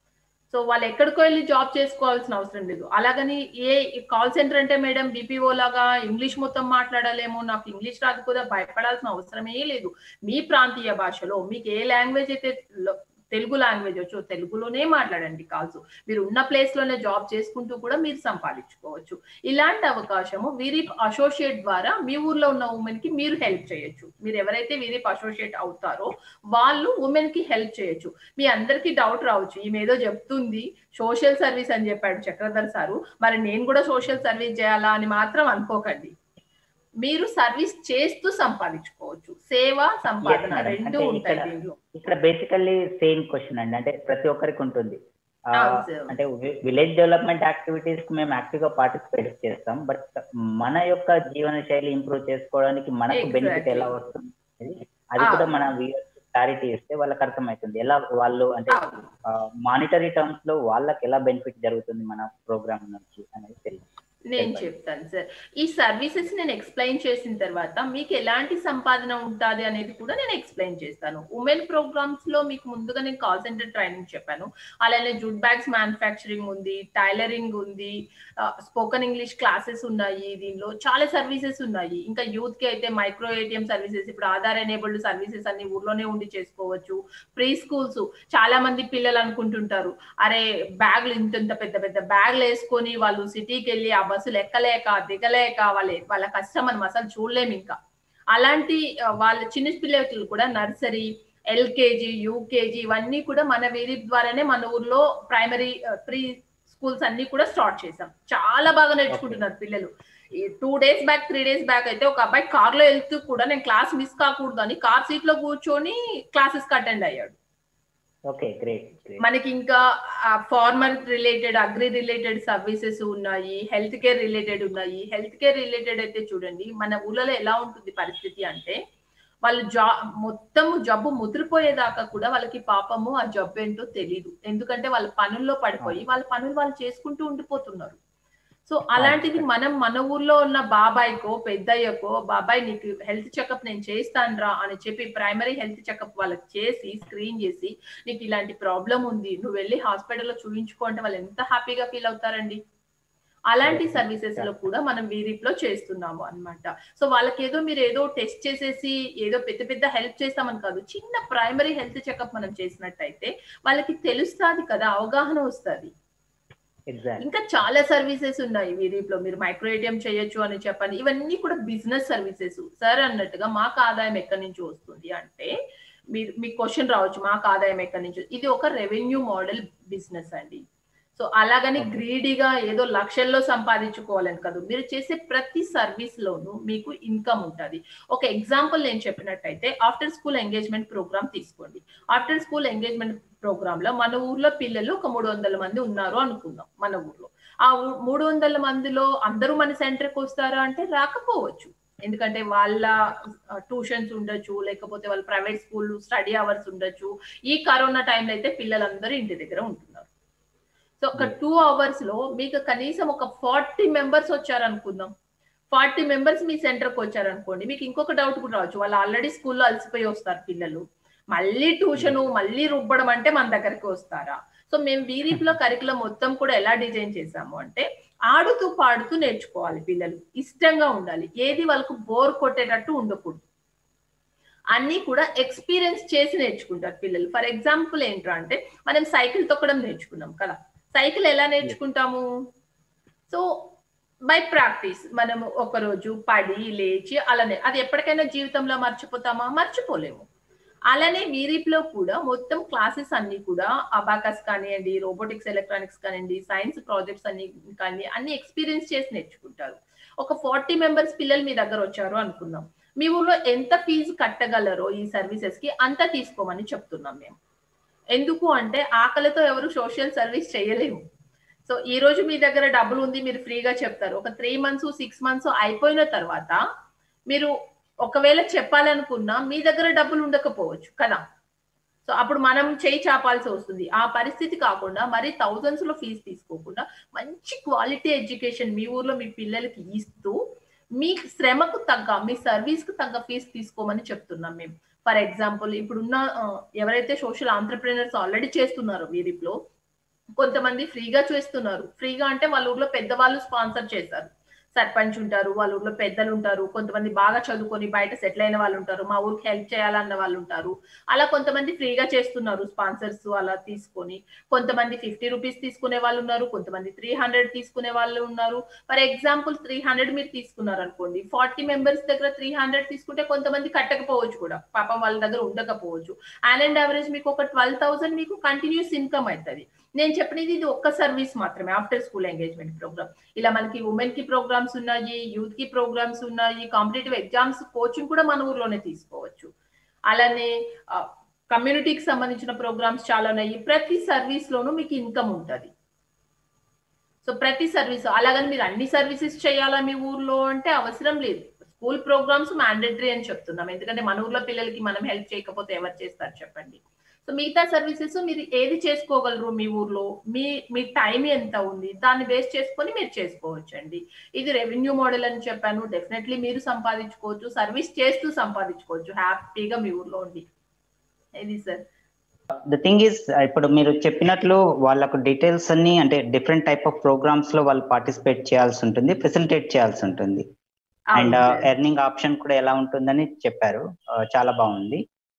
సో వాళ్ళు ఎక్కడికో వెళ్ళి జాబ్ చేసుకోవాల్సిన అవసరం లేదు అలాగని ఏ కాల్ సెంటర్ అంటే మేడం బీపీఓ లాగా ఇంగ్లీష్ మొత్తం మాట్లాడాలేమో నాకు ఇంగ్లీష్ రాదు కూడా భయపడాల్సిన అవసరమే లేదు మీ ప్రాంతీయ భాషలో మీకు ఏ లాంగ్వేజ్ అయితే తెలుగు లాంగ్వేజ్ వచ్చో తెలుగులోనే మాట్లాడండి కాల్స్ మీరు ఉన్న ప్లేస్ లోనే జాబ్ చేసుకుంటూ కూడా మీరు సంపాదించుకోవచ్చు ఇలాంటి అవకాశము వీరిప్ అసోసియేట్ ద్వారా మీ ఊర్లో ఉన్న ఉమెన్ కి మీరు హెల్ప్ చేయొచ్చు మీరు ఎవరైతే వీరిప్ అసోసియేట్ అవుతారో వాళ్ళు ఉమెన్ కి హెల్ప్ చేయొచ్చు మీ అందరికి డౌట్ రావచ్చు ఈమె ఏదో చెప్తుంది సోషల్ సర్వీస్ అని చెప్పాడు చక్రధర్ సారు మరి నేను కూడా సోషల్ సర్వీస్ చేయాలా అని మాత్రం అనుకోకండి మీరు సర్వీస్ చేస్తూ సంపాదించుకోవచ్చు సేవ సంపాదన రెండు ఉంటాయి దీంట్లో ఇక్కడ బేసికల్లీ సేమ్ క్వశ్చన్ అండి అంటే ప్రతి ఒక్కరికి ఉంటుంది అంటే విలేజ్ డెవలప్మెంట్ యాక్టివిటీస్ కి మేము యాక్టివ్ గా పార్టిసిపేట్ చేస్తాం బట్ మన యొక్క జీవన శైలి ఇంప్రూవ్ చేసుకోవడానికి మనకు బెనిఫిట్ ఎలా వస్తుంది అది కూడా మన క్లారిటీ ఇస్తే వాళ్ళకి అర్థమవుతుంది ఎలా వాళ్ళు అంటే మానిటరీ టర్మ్స్ లో వాళ్ళకి ఎలా బెనిఫిట్ జరుగుతుంది మన ప్రోగ్రామ్ నుంచి అనేది తెలియదు నేను చెప్తాను సార్ ఈ సర్వీసెస్ నేను ఎక్స్ప్లెయిన్ చేసిన తర్వాత మీకు ఎలాంటి సంపాదన ఉంటుంది అనేది కూడా నేను ఎక్స్ప్లెయిన్ చేస్తాను ఉమెన్ ప్రోగ్రామ్స్ లో మీకు ముందుగా నేను కాల్ సెంటర్ ట్రైనింగ్ చెప్పాను అలానే జూట్ బ్యాగ్స్ మ్యానుఫ్యాక్చరింగ్ ఉంది టైలరింగ్ ఉంది స్పోకెన్ ఇంగ్లీష్ క్లాసెస్ ఉన్నాయి దీనిలో చాలా సర్వీసెస్ ఉన్నాయి ఇంకా యూత్ కి అయితే మైక్రో ఏటీఎం సర్వీసెస్ ఇప్పుడు ఆధార్ ఎనేబుల్డ్ సర్వీసెస్ అన్ని ఊర్లోనే ఉండి చేసుకోవచ్చు ప్రీ స్కూల్స్ చాలా మంది పిల్లలు అనుకుంటుంటారు అరే బ్యాగ్లు ఇంత ఇంత పెద్ద పెద్ద బ్యాగ్లు వేసుకొని వాళ్ళు సిటీకి వెళ్ళి ఆ బస్సులు ఎక్కలేక దిగలేక వాళ్ళ వాళ్ళ కష్టం మనం అసలు చూడలేము ఇంకా అలాంటి వాళ్ళ చిన్న పిల్లలు కూడా నర్సరీ ఎల్కేజీ యూకేజీ ఇవన్నీ కూడా మన వేరి ద్వారానే మన ఊర్లో ప్రైమరీ ప్రీ స్కూల్స్ అన్ని కూడా స్టార్ట్ చేసాం చాలా బాగా నేర్చుకుంటున్నారు పిల్లలు two days back three days back అయితే ఒక అబ్బాయి కార్ లో వెళ్తూ కూడా నేను క్లాస్ మిస్ కాకూడదు అని కార్ సీట్ లో కూర్చొని క్లాసెస్ కి అటెండ్ అయ్యాడు ఓకే గ్రేట్ మనకి ఇంకా farmer related agri related services ఉన్నాయి హెల్త్ కేర్ రిలేటెడ్ ఉన్నాయి హెల్త్ కేర్ రిలేటెడ్ అయితే చూడండి మన ఊళ్ళలో ఎలా ఉంటుంది పరిస్థితి అంటే వాళ్ళు జా మొత్తం జబ్బు ముదిరిపోయేదాకా కూడా వాళ్ళకి పాపము ఆ జబ్బు ఏంటో తెలీదు ఎందుకంటే వాళ్ళ పనుల్లో పడిపోయి వాళ్ళ పనులు వాళ్ళు చేసుకుంటూ ఉండిపోతున్నారు సో అలాంటిది మనం మన ఊర్లో ఉన్న బాబాయ్కో పెద్దయ్యకో బాబాయ్ నీకు హెల్త్ చెకప్ నేను చేస్తానురా అని చెప్పి ప్రైమరీ హెల్త్ చెకప్ వాళ్ళకి చేసి స్క్రీన్ చేసి నీకు ఇలాంటి ప్రాబ్లం ఉంది నువ్వు వెళ్ళి హాస్పిటల్లో చూపించుకో అంటే వాళ్ళు ఎంత హ్యాపీగా ఫీల్ అవుతారండి అలాంటి సర్వీసెస్ లో కూడా మనం వీరిప్ లో చేస్తున్నాము అనమాట సో వాళ్ళకి ఏదో మీరు ఏదో టెస్ట్ చేసేసి ఏదో పెద్ద పెద్ద హెల్ప్ చేస్తామని కాదు చిన్న ప్రైమరీ హెల్త్ చెకప్ మనం చేసినట్టయితే వాళ్ళకి తెలుస్తుంది కదా అవగాహన వస్తుంది ఇంకా చాలా సర్వీసెస్ ఉన్నాయి వీరిప్ లో మీరు మైక్రో ఏటీఎం చేయొచ్చు అని చెప్పండి ఇవన్నీ కూడా బిజినెస్ సర్వీసెస్ సార్ అన్నట్టుగా మాకు ఆదాయం ఎక్కడి నుంచి వస్తుంది అంటే మీరు మీకు క్వశ్చన్ రావచ్చు మాకు ఆదాయం ఎక్కడి నుంచి ఇది ఒక రెవెన్యూ మోడల్ బిజినెస్ అండి సో అలాగని గ్రీడీగా ఏదో లక్షల్లో సంపాదించుకోవాలని కాదు మీరు చేసే ప్రతి సర్వీస్ లోనూ మీకు ఇన్కమ్ ఉంటుంది ఒక ఎగ్జాంపుల్ నేను చెప్పినట్టయితే ఆఫ్టర్ స్కూల్ ఎంగేజ్మెంట్ ప్రోగ్రామ్ తీసుకోండి ఆఫ్టర్ స్కూల్ ఎంగేజ్మెంట్ ప్రోగ్రామ్ లో మన ఊర్లో పిల్లలు ఒక మూడు వందల మంది ఉన్నారు అనుకుందాం మన ఊర్లో ఆ మూడు వందల మందిలో అందరూ మన సెంటర్కి వస్తారా అంటే రాకపోవచ్చు ఎందుకంటే వాళ్ళ ట్యూషన్స్ ఉండొచ్చు లేకపోతే వాళ్ళ ప్రైవేట్ స్కూల్ స్టడీ అవర్స్ ఉండొచ్చు ఈ కరోనా టైంలో అయితే పిల్లలందరూ ఇంటి దగ్గర ఉంటున్నారు సో ఒక టూ అవర్స్ లో మీకు కనీసం ఒక ఫార్టీ మెంబర్స్ వచ్చారనుకుందాం ఫార్టీ మెంబర్స్ మీ సెంటర్కి వచ్చారనుకోండి మీకు ఇంకొక డౌట్ కూడా రావచ్చు వాళ్ళు ఆల్రెడీ స్కూల్లో అలసిపోయి వస్తారు పిల్లలు మళ్ళీ ట్యూషన్ మళ్ళీ రుబ్బడం అంటే మన దగ్గరికి వస్తారా సో మేము వీరిప్లో కరికులం మొత్తం కూడా ఎలా డిజైన్ చేసాము అంటే ఆడుతూ పాడుతూ నేర్చుకోవాలి పిల్లలు ఇష్టంగా ఉండాలి ఏది వాళ్ళకు బోర్ కొట్టేటట్టు ఉండకూడదు అన్ని కూడా ఎక్స్పీరియన్స్ చేసి నేర్చుకుంటారు పిల్లలు ఫర్ ఎగ్జాంపుల్ ఏంట్రా అంటే మనం సైకిల్ తొక్కడం నేర్చుకున్నాం కదా సైకిల్ ఎలా నేర్చుకుంటాము సో బై ప్రాక్టీస్ మనము ఒక రోజు పడి లేచి అలానే అది ఎప్పటికైనా జీవితంలో మర్చిపోతామా మర్చిపోలేము అలానే వీరిప్లో కూడా మొత్తం క్లాసెస్ అన్ని కూడా అబాకస్ కానివ్వండి రోబోటిక్స్ ఎలక్ట్రానిక్స్ కానివ్వండి సైన్స్ ప్రాజెక్ట్స్ అన్ని కానీ అన్ని ఎక్స్పీరియన్స్ చేసి నేర్చుకుంటారు ఒక ఫార్టీ మెంబర్స్ పిల్లలు మీ దగ్గర వచ్చారు అనుకుందాం మీ ఊర్లో ఎంత ఫీజు కట్టగలరో ఈ సర్వీసెస్ కి అంత తీసుకోమని చెప్తున్నాం మేము ఎందుకు అంటే ఆకలితో ఎవరు సోషల్ సర్వీస్ చేయలేము సో ఈ రోజు మీ దగ్గర డబ్బులు ఉంది మీరు ఫ్రీగా చెప్తారు ఒక త్రీ మంత్స్ సిక్స్ మంత్స్ అయిపోయిన తర్వాత మీరు ఒకవేళ చెప్పాలనుకున్నా మీ దగ్గర డబ్బులు ఉండకపోవచ్చు కదా సో అప్పుడు మనం చేయి చాపాల్సి వస్తుంది ఆ పరిస్థితి కాకుండా మరి థౌజండ్స్ లో ఫీజు తీసుకోకుండా మంచి క్వాలిటీ ఎడ్యుకేషన్ మీ ఊర్లో మీ పిల్లలకి ఇస్తూ మీ శ్రమకు తగ్గ మీ సర్వీస్ కు తగ్గ ఫీజు తీసుకోమని చెప్తున్నాం మేము ఫర్ ఎగ్జాంపుల్ ఇప్పుడున్న ఎవరైతే సోషల్ ఆంటర్ప్రినర్స్ ఆల్రెడీ చేస్తున్నారో వీరిలో కొంతమంది ఫ్రీగా చేస్తున్నారు ఫ్రీగా అంటే వాళ్ళ ఊర్లో పెద్దవాళ్ళు స్పాన్సర్ చేశారు సర్పంచ్ ఉంటారు వాళ్ళ ఊర్లో పెద్దలు ఉంటారు కొంతమంది బాగా చదువుకొని బయట సెటిల్ అయిన వాళ్ళు ఉంటారు మా ఊరికి హెల్ప్ చేయాలన్న వాళ్ళు ఉంటారు అలా కొంతమంది ఫ్రీగా చేస్తున్నారు స్పాన్సర్స్ అలా తీసుకొని కొంతమంది ఫిఫ్టీ రూపీస్ తీసుకునే వాళ్ళు ఉన్నారు కొంతమంది త్రీ హండ్రెడ్ తీసుకునే వాళ్ళు ఉన్నారు ఫర్ ఎగ్జాంపుల్ త్రీ హండ్రెడ్ మీరు తీసుకున్నారు అనుకోండి ఫార్టీ మెంబర్స్ దగ్గర త్రీ హండ్రెడ్ తీసుకుంటే కొంతమంది కట్టకపోవచ్చు కూడా పాపం వాళ్ళ దగ్గర ఉండకపోవచ్చు అండ్ అండ్ యావరేజ్ మీకు ఒక ట్వెల్వ్ థౌసండ్ మీకు కంటిన్యూస్ ఇన్కమ్ అవుతుంది నేను చెప్పినది ఇది ఒక్క సర్వీస్ మాత్రమే ఆఫ్టర్ స్కూల్ ఎంగేజ్మెంట్ ప్రోగ్రామ్ ఇలా మనకి ఉమెన్ కి ప్రోగ్రామ్స్ ఉన్నాయి యూత్ కి ప్రోగ్రామ్స్ ఉన్నాయి కాంపిటేటివ్ ఎగ్జామ్స్ కోచింగ్ కూడా మన ఊర్లోనే తీసుకోవచ్చు అలానే కమ్యూనిటీకి సంబంధించిన ప్రోగ్రామ్స్ చాలా ఉన్నాయి ప్రతి సర్వీస్ లోనూ మీకు ఇన్కమ్ ఉంటుంది సో ప్రతి సర్వీస్ అలాగని మీరు అన్ని సర్వీసెస్ చేయాలా మీ ఊర్లో అంటే అవసరం లేదు స్కూల్ ప్రోగ్రామ్స్ మ్యాండేటరీ అని చెప్తున్నాం ఎందుకంటే మన ఊర్లో పిల్లలకి మనం హెల్ప్ చేయకపోతే ఎవరు చేస్తారు చెప్పండి సో మిగతా సర్వీసెస్ మీరు ఏది చేసుకోగలరు మీ ఊర్లో మీ మీ టైం ఎంత ఉంది దాన్ని బేస్ చేసుకొని మీరు చేసుకోవచ్చు అండి ఇది రెవెన్యూ మోడల్ అని చెప్పాను డెఫినెట్లీ మీరు సంపాదించుకోవచ్చు సర్వీస్ చేస్తూ సంపాదించుకోవచ్చు హ్యాపీగా మీ ఊర్లో ఉండి ఇది సార్ ద థింగ్ ఈస్ ఇప్పుడు మీరు చెప్పినట్లు వాళ్ళకు డీటెయిల్స్ అన్ని అంటే డిఫరెంట్ టైప్ ఆఫ్ ప్రోగ్రామ్స్ లో వాళ్ళు పార్టిసిపేట్ చేయాల్సి ఉంటుంది ఫెసిలిటేట్ చేయాల్సి ఉంటుంది అండ్ ఎర్నింగ్ ఆప్షన్ కూడా ఎలా ఉంటుందని చెప్పారు చాలా బాగుంది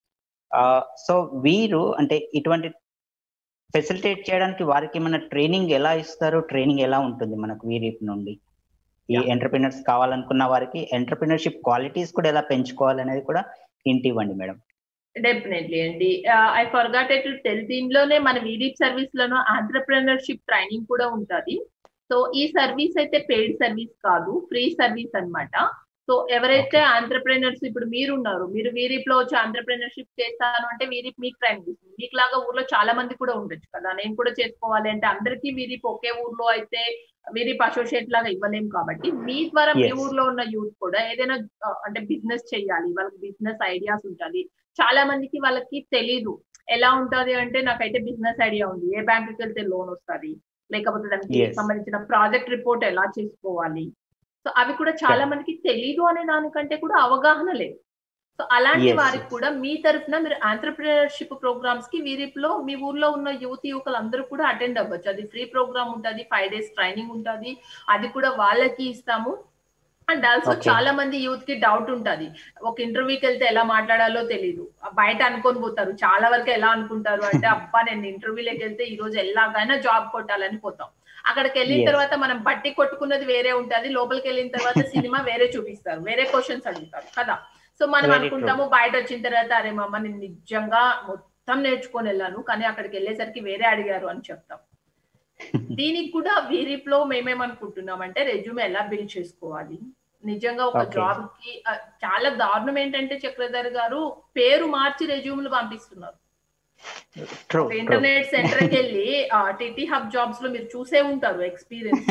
సో వీరు అంటే ఇటువంటి ఫెసిలిటేట్ చేయడానికి వారికి మన ట్రైనింగ్ ఎలా ఇస్తారు ట్రైనింగ్ ఎలా ఉంటుంది మనకు వీరి నుండి ఈ ఎంటర్ప్రినర్స్ కావాలనుకున్న వారికి ఎంటర్ప్రినర్షిప్ క్వాలిటీస్ కూడా ఎలా పెంచుకోవాలి అనేది కూడా హింట్ ఇవ్వండి మేడం డెఫినెట్లీ అండి ఐ ఫర్గాట్ టు టెల్ దీనిలోనే మన వీడిప్ సర్వీస్ లోనో ఆంటర్ప్రినర్షిప్ ట్రైనింగ్ కూడా ఉంటుంది సో ఈ సర్వీస్ అయితే పెయిడ్ సర్వీస్ కాదు ఫ్రీ సర్వీస్ అనమాట సో ఎవరైతే ఆంటర్ప్రినర్స్ ఇప్పుడు మీరు ఉన్నారు మీరు వీరిప్ లో వచ్చి ఆంటర్ప్రినర్షిప్ చేస్తాను అంటే వీరిప్ మీకు ట్రైనింగ్ ఇస్తుంది మీకు లాగా ఊర్లో చాలా మంది కూడా ఉండొచ్చు కదా నేను కూడా చేసుకోవాలి అంటే అందరికీ వీరిప్ ఒకే ఊర్లో అయితే వీరిప్ అసోసియేట్ లాగా ఇవ్వలేము కాబట్టి మీ ద్వారా మీ ఊర్లో ఉన్న యూత్ కూడా ఏదైనా అంటే బిజినెస్ చేయాలి వాళ్ళకి బిజినెస్ ఐడియాస్ ఉండాలి చాలా మందికి వాళ్ళకి తెలీదు ఎలా ఉంటది అంటే నాకైతే బిజినెస్ ఐడియా ఉంది ఏ బ్యాంకుకి వెళ్తే లోన్ వస్తుంది లేకపోతే దానికి సంబంధించిన ప్రాజెక్ట్ రిపోర్ట్ ఎలా చేసుకోవాలి సో అవి కూడా చాలా మందికి తెలీదు అనే దానికంటే కూడా అవగాహన లేదు సో అలాంటి వారికి కూడా మీ తరఫున మీరు ఆంటర్ప్రినర్షిప్ ప్రోగ్రామ్స్ కి వీరిలో మీ ఊర్లో ఉన్న యువతి యువకులు అందరూ కూడా అటెండ్ అవ్వచ్చు అది ఫ్రీ ప్రోగ్రామ్ ఉంటుంది ఫైవ్ డేస్ ట్రైనింగ్ ఉంటుంది అది కూడా వాళ్ళకి ఇస్తాము అండ్ ఆల్సో చాలా మంది యూత్ కి డౌట్ ఉంటది ఒక ఇంటర్వ్యూకి వెళ్తే ఎలా మాట్లాడాలో తెలియదు బయట అనుకొని పోతారు చాలా వరకు ఎలా అనుకుంటారు అంటే అబ్బా నేను ఇంటర్వ్యూలోకి వెళ్తే ఈ రోజు ఎలాగైనా జాబ్ కొట్టాలని పోతాం అక్కడికి వెళ్ళిన తర్వాత మనం బట్టి కొట్టుకున్నది వేరే ఉంటది లోపలికి వెళ్ళిన తర్వాత సినిమా వేరే చూపిస్తారు వేరే క్వశ్చన్స్ అడుగుతారు కదా సో మనం Very అనుకుంటాము బయట వచ్చిన తర్వాత అరే మమ్మ నేను నిజంగా మొత్తం నేర్చుకొని వెళ్ళాను కానీ అక్కడికి వెళ్ళేసరికి వేరే అడిగారు అని చెప్తాం దీనికి కూడా వీరిప్ లో మేమేమనుకుంటున్నాం అంటే రెజ్యూమ్ ఎలా బిల్డ్ చేసుకోవాలి నిజంగా ఒక Okay. జాబ్ కి ఆ, చాలా దారుణం ఏంటంటే చక్రధర్ గారు పేరు మార్చి రెజ్యూమ్లు పంపిస్తున్నారు ట్రూ ఒక ఇంటర్నెట్ సెంటర్ కి వెళ్ళి టిటి హబ్ జాబ్స్ లో మీరు చూసే ఉంటారు ఎక్స్పీరియన్స్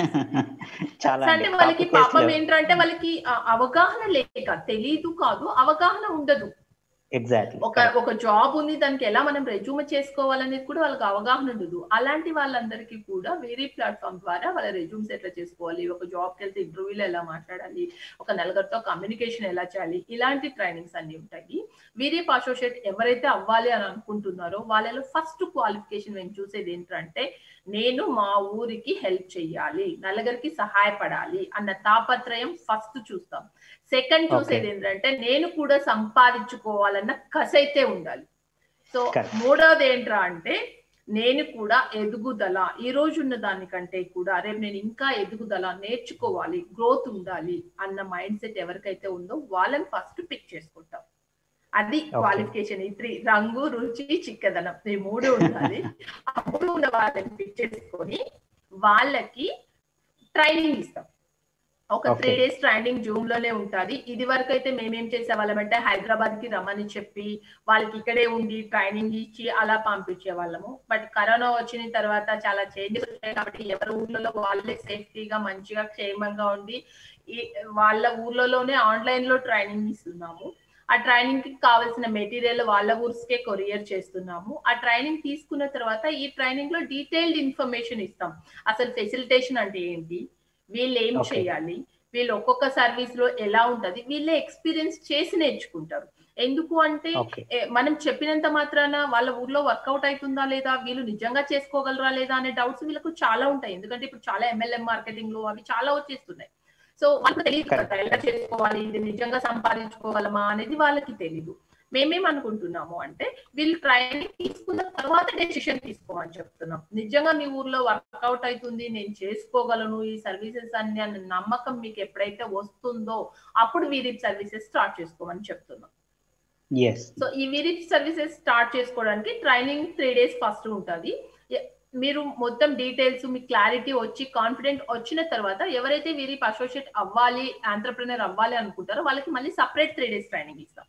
చాలా అంటే వాళ్ళకి పాపం ఏంటంటే వాళ్ళకి ఆ, అవగాహన లేక తెలీదు కాదు అవగాహన ఉండదు ఎగ్జాక్ట్లీ ఒక ఒక జాబ్ ఉంది దానికి ఎలా మనం రెజ్యూమ్ చేసుకోవాలనేది కూడా వాళ్ళకి అవగాహన ఉండదు అలాంటి వాళ్ళందరికీ కూడా వేరే ప్లాట్ఫామ్ ద్వారా వాళ్ళ రెజ్యూమ్స్ ఎట్లా చేసుకోవాలి ఒక జాబ్కి వెళ్తే ఇంటర్వ్యూలో ఎలా మాట్లాడాలి ఒక నలుగురితో కమ్యూనికేషన్ ఎలా చేయాలి ఇలాంటి ట్రైనింగ్స్ అన్ని ఉంటాయి వీరియప్ అసోసియేట్ ఎవరైతే అవ్వాలి అని అనుకుంటున్నారో వాళ్ళలో ఫస్ట్ క్వాలిఫికేషన్ మేము చూసేది ఏంటంటే నేను మా ఊరికి హెల్ప్ చెయ్యాలి నలుగురికి సహాయపడాలి అన్న తాపత్రయం ఫస్ట్ చూస్తాం సెకండ్ చూసేది ఏంటంటే నేను కూడా సంపాదించుకోవాలన్న కసి అయితే ఉండాలి సో Correct. మూడవది ఏంట్రా అంటే నేను కూడా ఎదుగుదల ఈ రోజు ఉన్న దానికంటే కూడా రేపు నేను ఇంకా ఎదుగుదల నేర్చుకోవాలి గ్రోత్ ఉండాలి అన్న మైండ్ సెట్ ఎవరికైతే ఉందో వాళ్ళని ఫస్ట్ పిక్ చేసుకుంటాం అది క్వాలిఫికేషన్ ఈ త్రీ రంగు రుచి చిక్కదనం ఈ మూడు ఉండాలి ఆ మూడు ఉన్న వాళ్ళని పిక్ చేసుకొని వాళ్ళకి ట్రైనింగ్ ఇస్తాం ఒక Okay. Three days training Zoom లోనే ఉంటది ఇది వరకు అయితే మేమేం చేసేవాళ్ళమంటే హైదరాబాద్ కి రమ్మని చెప్పి వాళ్ళకి ఇక్కడే ఉండి ట్రైనింగ్ ఇచ్చి అలా పంపించే వాళ్ళము బట్ కరోనా వచ్చిన తర్వాత చాలా చేంజెస్ వచ్చాయి కాబట్టి ఎవరి ఊర్లలో వాళ్ళే సేఫ్టీగా మంచిగా క్షేమంగా ఉండి ఈ వాళ్ళ ఊర్లలోనే ఆన్లైన్ లో ట్రైనింగ్ ఇస్తున్నాము ఆ ట్రైనింగ్ కి కావాల్సిన మెటీరియల్ వాళ్ళ ఊర్స్కే కొరియర్ చేస్తున్నాము ఆ ట్రైనింగ్ తీసుకున్న తర్వాత ఈ ట్రైనింగ్ లో డీటెయిల్డ్ ఇన్ఫర్మేషన్ ఇస్తాం అసలు ఫెసిలిటేషన్ అంటే ఏంటి వీళ్ళు ఏం Okay. చేయాలి వీళ్ళు ఒక్కొక్క సర్వీస్ లో ఎలా ఉంటది వీళ్ళే ఎక్స్పీరియన్స్ చేసి నేర్చుకుంటారు ఎందుకు అంటే ఓకే ఏ, మనం చెప్పినంత మాత్రాన వాళ్ళ ఊర్లో వర్కౌట్ అవుతుందా లేదా వీళ్ళు నిజంగా చేసుకోగలరా లేదా అనే డౌట్స్ వీళ్ళకు చాలా ఉంటాయి ఎందుకంటే ఇప్పుడు చాలా ఎంఎల్ఎం మార్కెటింగ్ లో అవి చాలా వచ్చేస్తున్నాయి సో వాళ్ళకి తెలియదు Correct. కదా ఎలా చేసుకోవాలి ఇది నిజంగా సంపాదించుకోగలమా అనేది వాళ్ళకి తెలీదు మేమేం అనుకుంటున్నాము అంటే వీళ్ళు ట్రైనింగ్ తీసుకున్న తర్వాత డెసిషన్ తీసుకోమని చెప్తున్నాం నిజంగా మీ ఊర్లో వర్కౌట్ అవుతుంది నేను చేసుకోగలను ఈ సర్వీసెస్ అన్ని అన్న నమ్మకం మీకు ఎప్పుడైతే వస్తుందో అప్పుడు వీరి సర్వీసెస్ స్టార్ట్ చేసుకోమని చెప్తున్నాం ఎస్ సో ఈ విరిచ్ సర్వీసెస్ స్టార్ట్ చేసుకోవడానికి ట్రైనింగ్ త్రీ డేస్ ఫస్ట్ ఉంటుంది మీరు మొత్తం డీటెయిల్స్ మీ క్లారిటీ వచ్చి కాన్ఫిడెంట్ వచ్చిన తర్వాత ఎవరైతే వీరిప్ అసోసియేట్ అవ్వాలి ఆంటర్ప్రినర్ అవ్వాలి అనుకుంటారో వాళ్ళకి మళ్ళీ సపరేట్ త్రీ డేస్ ట్రైనింగ్ ఇస్తాం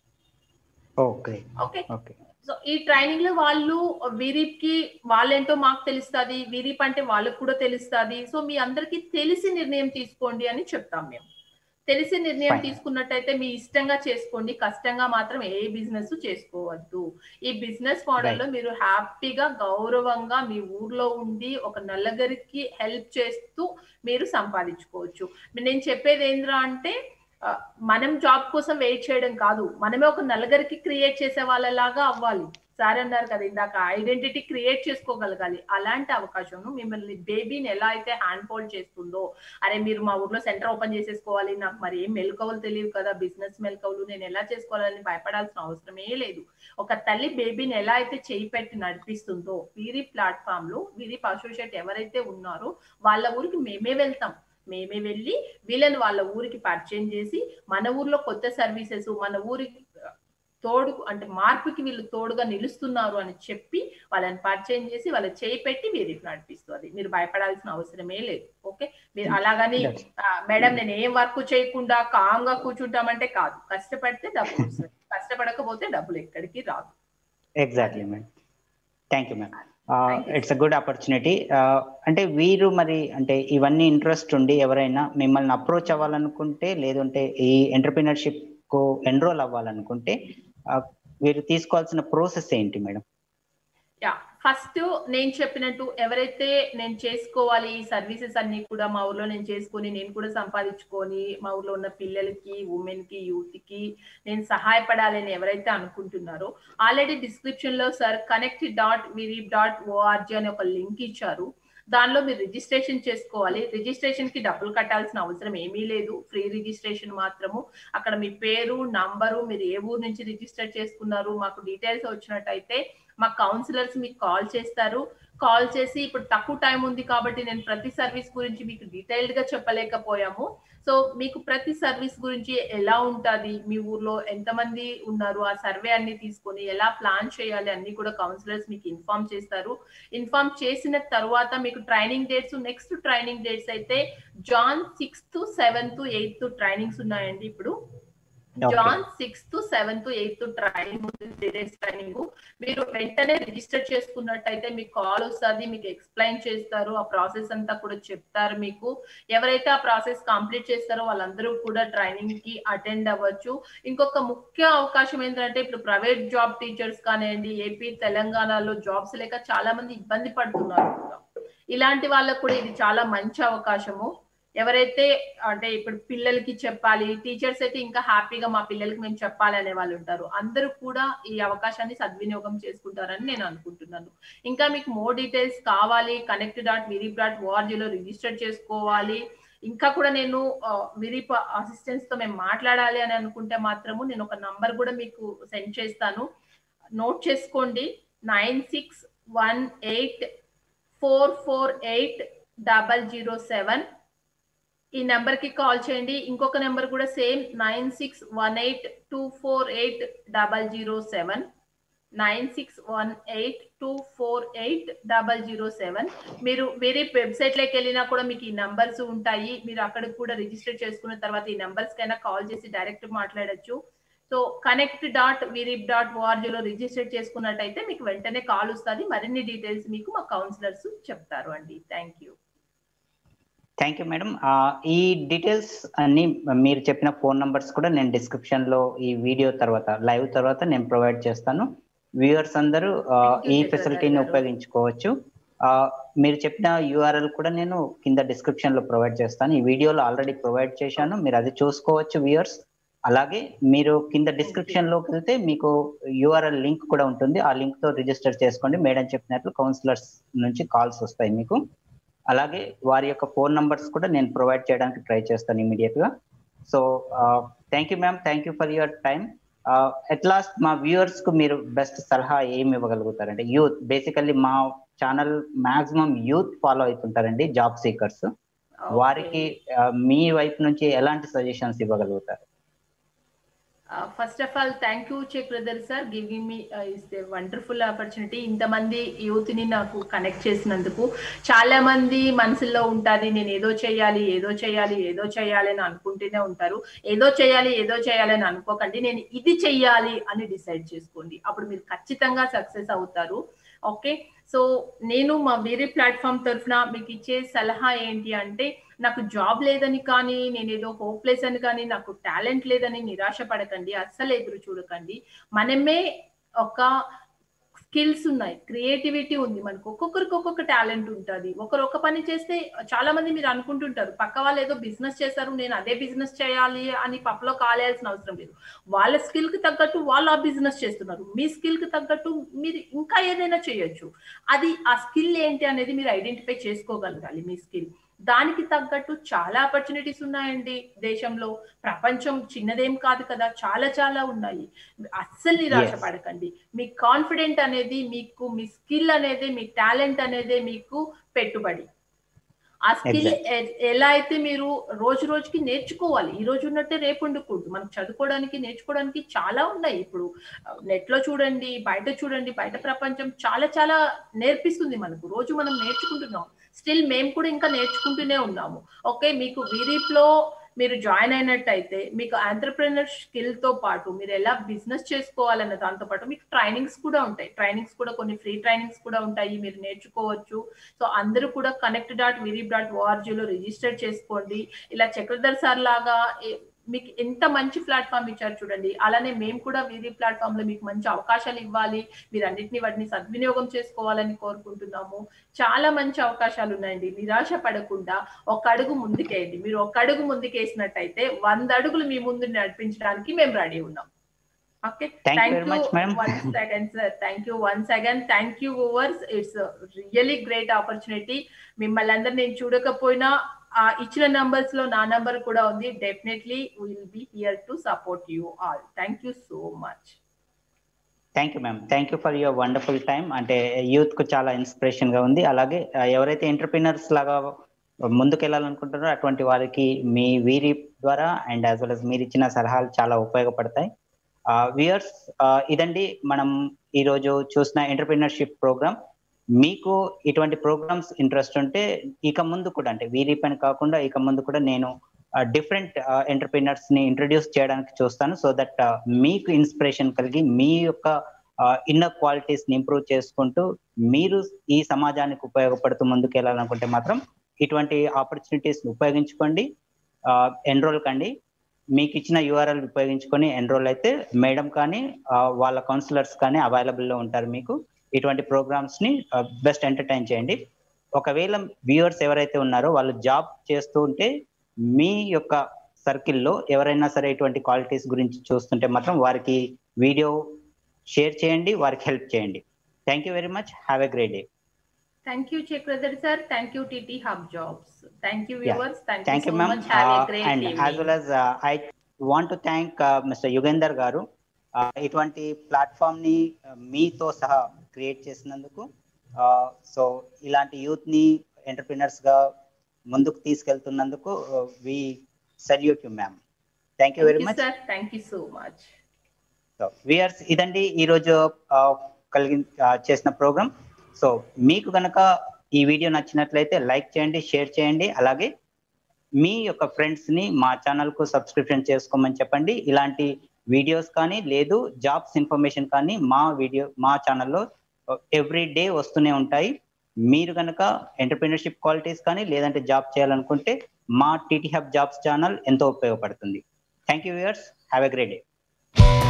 ఓకే ఓకే ఓకే సో ఈ ట్రైనింగ్ లో వాళ్ళు విరిప్ కి వాళ్ళేంటో మాకు తెలుస్తుంది విరిప్ అంటే వాళ్ళకి కూడా తెలుస్తుంది సో మీ అందరికి తెలిసి నిర్ణయం తీసుకోండి అని చెప్తాం మేము తెలిసి నిర్ణయం Fine. తీసుకున్నట్టయితే మీ ఇష్టంగా చేసుకోండి కష్టంగా మాత్రం ఏ బిజినెస్ చేసుకోవద్దు ఈ బిజినెస్ మోడల్ లో మీరు హ్యాపీగా గౌరవంగా మీ ఊర్లో ఉండి ఒక నలుగురికి హెల్ప్ చేస్తూ మీరు సంపాదించుకోవచ్చు నేను చెప్పేది ఏంద్రా అంటే ఆ, మనం జాబ్ కోసం వెయిట్ చేయడం కాదు మనమే ఒక నలుగురికి క్రియేట్ చేసే వాళ్ళలాగా అవ్వాలి సార్ అన్నారు కదా ఇందాక ఐడెంటిటీ క్రియేట్ చేసుకోగలగాలి అలాంటి అవకాశం మిమ్మల్ని బేబీని ఎలా అయితే హ్యాండ్ హోల్డ్ చేస్తుందో అరే మీరు మా ఊర్లో సెంటర్ ఓపెన్ చేసేసుకోవాలి నాకు మరి ఏం మెలకువలు తెలియదు కదా బిజినెస్ మెలకువలు నేను ఎలా చేసుకోవాలని భయపడాల్సిన అవసరమే లేదు ఒక తల్లి బేబీని ఎలా అయితే చేయి పెట్టి నడిపిస్తుందో వీరి ప్లాట్ఫామ్ లో వీరి అసోసియేట్ ఎవరైతే ఉన్నారో వాళ్ళ ఊరికి మేమే వెళ్తాం మేమే వెళ్ళి వీళ్ళని వాళ్ళ ఊరికి పరిచయం చేసి మన ఊర్లో కొత్త సర్వీసెస్ మన ఊరికి తోడు అంటే మార్పుకి వీళ్ళు తోడుగా నిలుస్తున్నారు అని చెప్పి వాళ్ళని పరిచయం చేసి వాళ్ళ చేయి పెట్టి వీరికి నడిపిస్తుంది మీరు భయపడాల్సిన అవసరమే లేదు ఓకే మీరు అలాగని That's- ఆ, మేడం నేను ఏం వర్క్ చేయకుండా కామ్గా కూర్చుంటామంటే కాదు కష్టపడితే డబ్బులు వస్తుంది కష్టపడకపోతే డబ్బులు ఎక్కడికి రాదు exactly madam thank you ma'am Thank you. It's a good opportunity అంటే వీరు మరి అంటే ఇవన్నీ ఇంట్రెస్ట్ ఉండి ఎవరైనా మిమ్మల్ని అప్రోచ్ అవ్వాలనుకుంటే లేదంటే ఈ ఎంటర్ప్రినర్షిప్ కు ఎన్రోల్ అవ్వాలనుకుంటే uh, వీరు తీసుకోవాల్సిన ప్రాసెస్ ఏంటి మేడం యా ఫస్ట్ నేను చెప్పినట్టు ఎవరైతే నేను చేసుకోవాలి ఈ సర్వీసెస్ అన్ని కూడా మా ఊర్లో నేను చేసుకొని నేను కూడా సంపాదించుకొని మా ఊర్లో ఉన్న పిల్లలకి ఉమెన్ కి యూత్ కి నేను సహాయపడాలి అని ఎవరైతే అనుకుంటున్నారో ఆల్రెడీ డిస్క్రిప్షన్ లో సార్ కనెక్ట్ డాట్ విరీప్ డాట్ ఓఆర్జీ అనే ఒక లింక్ ఇచ్చారు దానిలో మీరు రిజిస్ట్రేషన్ చేసుకోవాలి రిజిస్ట్రేషన్ కి డబ్బులు కట్టాల్సిన అవసరం ఏమీ లేదు ఫ్రీ రిజిస్ట్రేషన్ మాత్రము అక్కడ మీ పేరు నంబరు మీరు ఏ ఊరు నుంచి రిజిస్టర్ చేసుకున్నారు మాకు డీటెయిల్స్ వచ్చినట్టయితే మా కౌన్సిలర్స్ మీకు కాల్ చేస్తారు కాల్ చేసి ఇప్పుడు తక్కువ టైం ఉంది కాబట్టి నేను ప్రతి సర్వీస్ గురించి మీకు డీటెయిల్డ్ గా చెప్పలేకపోయాము సో మీకు ప్రతి సర్వీస్ గురించి ఎలా ఉంటుంది మీ ఊర్లో ఎంతమంది ఉన్నారు ఆ సర్వే అన్ని తీసుకొని ఎలా ప్లాన్ చేయాలి అన్ని కూడా కౌన్సిలర్స్ మీకు ఇన్ఫార్మ్ చేస్తారు ఇన్ఫార్మ్ చేసిన తర్వాత మీకు training dates next training dates అయితే Jan sixth seventh eighth trainings ఉన్నాయండి ఇప్పుడు Jan sixth seventh eighth training three days training మీరు వెంటనే రిజిస్టర్ చేసుకున్నట్టయితే మీకు కాల్ వస్తుంది మీకు ఎక్స్ప్లెయిన్ చేస్తారు ఆ ప్రాసెస్ అంతా కూడా చెప్తారు మీకు ఎవరైతే ఆ ప్రాసెస్ కంప్లీట్ చేస్తారో వాళ్ళందరూ కూడా ట్రైనింగ్ కి అటెండ్ అవ్వచ్చు ఇంకొక ముఖ్య అవకాశం ఏంటంటే ఇప్పుడు ప్రైవేట్ జాబ్ టీచర్స్ కానివ్వండి ఏపీ తెలంగాణలో జాబ్స్ లేక చాలా మంది ఇబ్బంది పడుతున్నారు ఇలాంటి వాళ్ళకు కూడా ఇది చాలా మంచి అవకాశము ఎవరైతే అంటే ఇప్పుడు పిల్లలకి చెప్పాలి టీచర్స్ అయితే ఇంకా హ్యాపీగా మా పిల్లలకి మేము చెప్పాలి అనే వాళ్ళు ఉంటారు అందరూ కూడా ఈ అవకాశాన్ని సద్వినియోగం చేసుకుంటారని నేను అనుకుంటున్నాను ఇంకా మీకు మోర్ డీటెయిల్స్ కావాలి కనెక్ట్ డాట్ విరిప్ డాట్ ఓఆర్జీలో రిజిస్టర్ చేసుకోవాలి ఇంకా కూడా నేను విరిప్ అసిస్టెంట్స్ తో మేము మాట్లాడాలి అని అనుకుంటే మాత్రము నేను ఒక నంబర్ కూడా మీకు సెండ్ చేస్తాను నోట్ చేసుకోండి nine six one eight four four eight double zero seven ఈ నెంబర్ కి కాల్ చేయండి ఇంకొక నెంబర్ కూడా same nine six one eight two four eight double zero seven nine six one eight two four eight double zero seven మీరు వేరే website లోకి వెళ్ళినా కూడా మీకు ఈ నంబర్స్ ఉంటాయి మీరు అక్కడికి కూడా రిజిస్టర్ చేసుకున్న తర్వాత ఈ నంబర్స్ కైనా కాల్ చేసి డైరెక్ట్ మాట్లాడచ్చు సో కనెక్ట్ డాట్ విరిప్ డాట్ ఓఆర్జీలో రిజిస్టర్ చేసుకున్నట్టయితే మీకు వెంటనే కాల్ వస్తుంది మరిన్ని డీటెయిల్స్ మీకు మా కౌన్సిలర్స్ చెప్తారు అండి thank you thank you madam ఈ డీటెయిల్స్ అన్ని మీరు చెప్పిన ఫోన్ నంబర్స్ కూడా నేను డిస్క్రిప్షన్ లో ఈ వీడియో తర్వాత లైవ్ తర్వాత నేను ప్రొవైడ్ చేస్తాను వ్యూవర్స్ అందరూ ఈ ఫెసిలిటీని ఉపయోగించుకోవచ్చు మీరు చెప్పిన యూఆర్ఎల్ కూడా నేను కింద డిస్క్రిప్షన్ లో ప్రొవైడ్ చేస్తాను ఈ వీడియోలో ఆల్రెడీ ప్రొవైడ్ చేశాను మీరు అది చూసుకోవచ్చు వ్యూవర్స్ అలాగే మీరు కింద డిస్క్రిప్షన్ లోకి వెళ్తే మీకు యూఆర్ఎల్ లింక్ కూడా ఉంటుంది ఆ లింక్ తో రిజిస్టర్ చేసుకోండి మేడం చెప్పినట్లు కౌన్సిలర్స్ నుంచి కాల్స్ వస్తాయి మీకు అలాగే వారి యొక్క ఫోన్ నంబర్స్ కూడా నేను ప్రొవైడ్ చేయడానికి ట్రై చేస్తాను ఇమీడియట్ గా so thank you ma'am thank you for your time at last మా వ్యూవర్స్ కు మీరు బెస్ట్ సలహా ఏమి ఇవ్వగలుగుతారంటే యూత్ బేసికల్లీ మా ఛానల్ మాక్సిమం యూత్ ఫాలో అవుతుంటారండి జాబ్ సీకర్స్ వారికి మీ వైపు నుంచి ఎలాంటి సజెషన్స్ ఇవ్వగలుగుతారు first of all thank you Chakradhar sir giving me is a wonderful opportunity ఇంతమంది యూత్ ని నాకు కనెక్ట్ చేసినందుకు చాలా మంది మనసులో ఉంటుంది నేను ఏదో చేయాలి ఏదో చేయాలి ఏదో చేయాలి అని అనుకుంటూనే ఉంటారు ఏదో చేయాలి ఏదో చేయాలి అని అనుకోకండి నేను ఇది చెయ్యాలి అని డిసైడ్ చేసుకోండి అప్పుడు మీరు ఖచ్చితంగా సక్సెస్ అవుతారు ఓకే సో నేను మా వేరే ప్లాట్ఫామ్ తరఫున మీకు ఇచ్చే సలహా ఏంటి అంటే నాకు జాబ్ లేదని కానీ నేను ఏదో హోప్లెస్ అని కానీ నాకు టాలెంట్ లేదని నిరాశ పడకండి అస్సలు ఎదురు చూడకండి మనమే ఒక స్కిల్స్ ఉన్నాయి క్రియేటివిటీ ఉంది మనకు ఒక్కొక్కరికి ఒక్కొక్క టాలెంట్ ఉంటుంది ఒకరు ఒక పని చేస్తే చాలా మంది మీరు అనుకుంటుంటారు పక్క వాళ్ళు ఏదో బిజినెస్ చేస్తారు నేను అదే బిజినెస్ చేయాలి అని పప్పులో కాలేయాల్సిన అవసరం లేదు వాళ్ళ స్కిల్ కి తగ్గట్టు వాళ్ళు ఆ బిజినెస్ చేస్తున్నారు మీ స్కిల్ కి తగ్గట్టు మీరు ఇంకా ఏదైనా చేయొచ్చు అది ఆ స్కిల్ ఏంటి అనేది మీరు ఐడెంటిఫై చేసుకోగలగాలి మీ స్కిల్ దానికి తగ్గట్టు చాలా ఆపర్చునిటీస్ ఉన్నాయండి దేశంలో ప్రపంచం చిన్నదేం కాదు కదా చాలా చాలా ఉన్నాయి అస్సలు నిరాశ పడకండి మీ కాన్ఫిడెంట్ అనేది మీకు మీ స్కిల్ అనేది మీ టాలెంట్ అనేది మీకు పెట్టుబడి ఆ స్కిల్ ఎలా అయితే మీరు రోజు రోజుకి నేర్చుకోవాలి ఈ రోజు ఉన్నట్టే రేపు ఉండకూడదు మనకు చదువుకోవడానికి నేర్చుకోవడానికి చాలా ఉన్నాయి ఇప్పుడు నెట్ లో చూడండి బయట చూడండి బయట ప్రపంచం చాలా చాలా నేర్పిస్తుంది మనకు రోజు మనం నేర్చుకుంటున్నాం స్టిల్ మేము కూడా ఇంకా నేర్చుకుంటూనే ఉన్నాము ఓకే మీకు వీరిప్ లో మీరు జాయిన్ అయినట్టయితే మీకు ఆంటర్ప్రినర్ స్కిల్ తో పాటు మీరు ఎలా బిజినెస్ చేసుకోవాలన్న దాంతో పాటు మీకు ట్రైనింగ్స్ కూడా ఉంటాయి ట్రైనింగ్స్ కూడా కొన్ని ఫ్రీ ట్రైనింగ్స్ కూడా ఉంటాయి మీరు నేర్చుకోవచ్చు సో అందరూ కూడా కనెక్ట్ డాట్ విరిప్ డాట్ ఓఆర్జీలో రిజిస్టర్ చేసుకోండి ఇలా చక్రధర్ సార్ లాగా మీకు ఎంత మంచి ప్లాట్ఫామ్ ఇచ్చారు చూడండి అలానే మేము కూడా వీరి ప్లాట్ఫామ్ లో మీకు మంచి అవకాశాలు ఇవ్వాలి మీరు అన్నింటినీ వాటిని సద్వినియోగం చేసుకోవాలని కోరుకుంటున్నాము చాలా మంచి అవకాశాలు ఉన్నాయండి నిరాశ పడకుండా ఒక అడుగు ముందుకేయండి మీరు ఒక అడుగు ముందుకేసినట్టయితే వంద అడుగులు మీ ముందు నడిపించడానికి మేము రెడీ ఉన్నాం okay thank you one second sir thank you one second thank you ఓవర్స్ ఇట్స్ రియలీ గ్రేట్ ఆపర్చునిటీ మిమ్మల్ని అందరు నేను చూడకపోయినా ఇచ్చిన నంబర్స్ లో నా నంబర్ కూడా ఉంది definitely will be here to support you all thank you so much thank you ma'am thank you for your wonderful time అంటే యూత్ కు చాలా ఇన్స్పిరేషన్ గా ఉంది అలాగే ఎవరైతే ఎంటర్ప్రినర్స్ లాగా ముందుకు వెళ్ళాలనుకుంటున్నారో అటువంటి వారికి మీ వీరి ద్వారా అండ్ యాజ్ వెల్ as మీరు ఇచ్చిన సలహాలు చాలా ఉపయోగపడతాయి వ్యూయర్స్ ఇదండి మనం ఈరోజు చూసిన ఎంటర్ప్రినర్షిప్ ప్రోగ్రామ్ మీకు ఇటువంటి ప్రోగ్రామ్స్ ఇంట్రెస్ట్ ఉంటే ఇక ముందు కూడా అంటే వీరి పని కాకుండా ఇక ముందు కూడా నేను డిఫరెంట్ ఎంటర్ప్రినర్స్ ని ఇంట్రడ్యూస్ చేయడానికి చూస్తాను సో దట్ మీకు ఇన్స్పిరేషన్ కలిగి మీ యొక్క ఇన్నర్ క్వాలిటీస్ ని ఇంప్రూవ్ చేసుకుంటూ మీరు ఈ సమాజానికి ఉపయోగపడుతూ ముందుకు వెళ్ళాలనుకుంటే మాత్రం ఇటువంటి ఆపర్చునిటీస్ ఉపయోగించుకోండి ఎన్రోల్ కండి మీకు ఇచ్చిన యూఆర్ఎల్ ఉపయోగించుకొని ఎన్రోల్ అయితే మేడం కానీ వాళ్ళ కౌన్సిలర్స్ కానీ అవైలబుల్లో ఉంటారు మీకు ఇటువంటి ప్రోగ్రామ్స్ ని బెస్ట్ ఎంటర్టైన్ చేయండి ఒకవేళ వ్యూవర్స్ ఎవరైతే ఉన్నారో వాళ్ళు జాబ్ చేస్తూ ఉంటే మీ యొక్క సర్కిల్లో ఎవరైనా సరే ఇటువంటి క్వాలిటీస్ గురించి చూస్తుంటే మాత్రం వారికి వీడియో షేర్ చేయండి వారికి హెల్ప్ చేయండి thank you very much have a great day Thank you, Chakrathar sir. Thank you, TT Hub Jobs. Thank you, Yeah. viewers. Thank, thank you you so ma'am much. Have a great and evening. As well as I want to thank mister Yugender garu Uh, ఇటువంటి platform ని uh, మీతో సహా create చేసినందుకు so ఇలాంటి youth ని entrepreneurs గా ముందుకు తీసుకెళ్తున్నందుకు we salute you ma'am thank you Thank very you, much sir. Thank you so much. So viewers ఇదండి ఈరోజు ఆ, కలిగి ఆ, చేసిన ప్రోగ్రామ్ సో మీకు కనుక ఈ వీడియో నచ్చినట్లయితే లైక్ చేయండి షేర్ చేయండి అలాగే మీ యొక్క ఫ్రెండ్స్ ని మా ఛానల్ కు సబ్స్క్రిప్షన్ చేసుకోమని చెప్పండి ఇలాంటి వీడియోస్ కానీ లేదు జాబ్స్ ఇన్ఫర్మేషన్ కానీ మా వీడియో మా ఛానల్లో ఎవ్రీ డే వస్తూనే ఉంటాయి మీరు కనుక ఎంటర్ప్రినర్షిప్ క్వాలిటీస్ కానీ లేదంటే జాబ్ చేయాలనుకుంటే మా టీటీ హబ్ జాబ్స్ ఛానల్ ఎంతో ఉపయోగపడుతుంది thank you viewers have a great day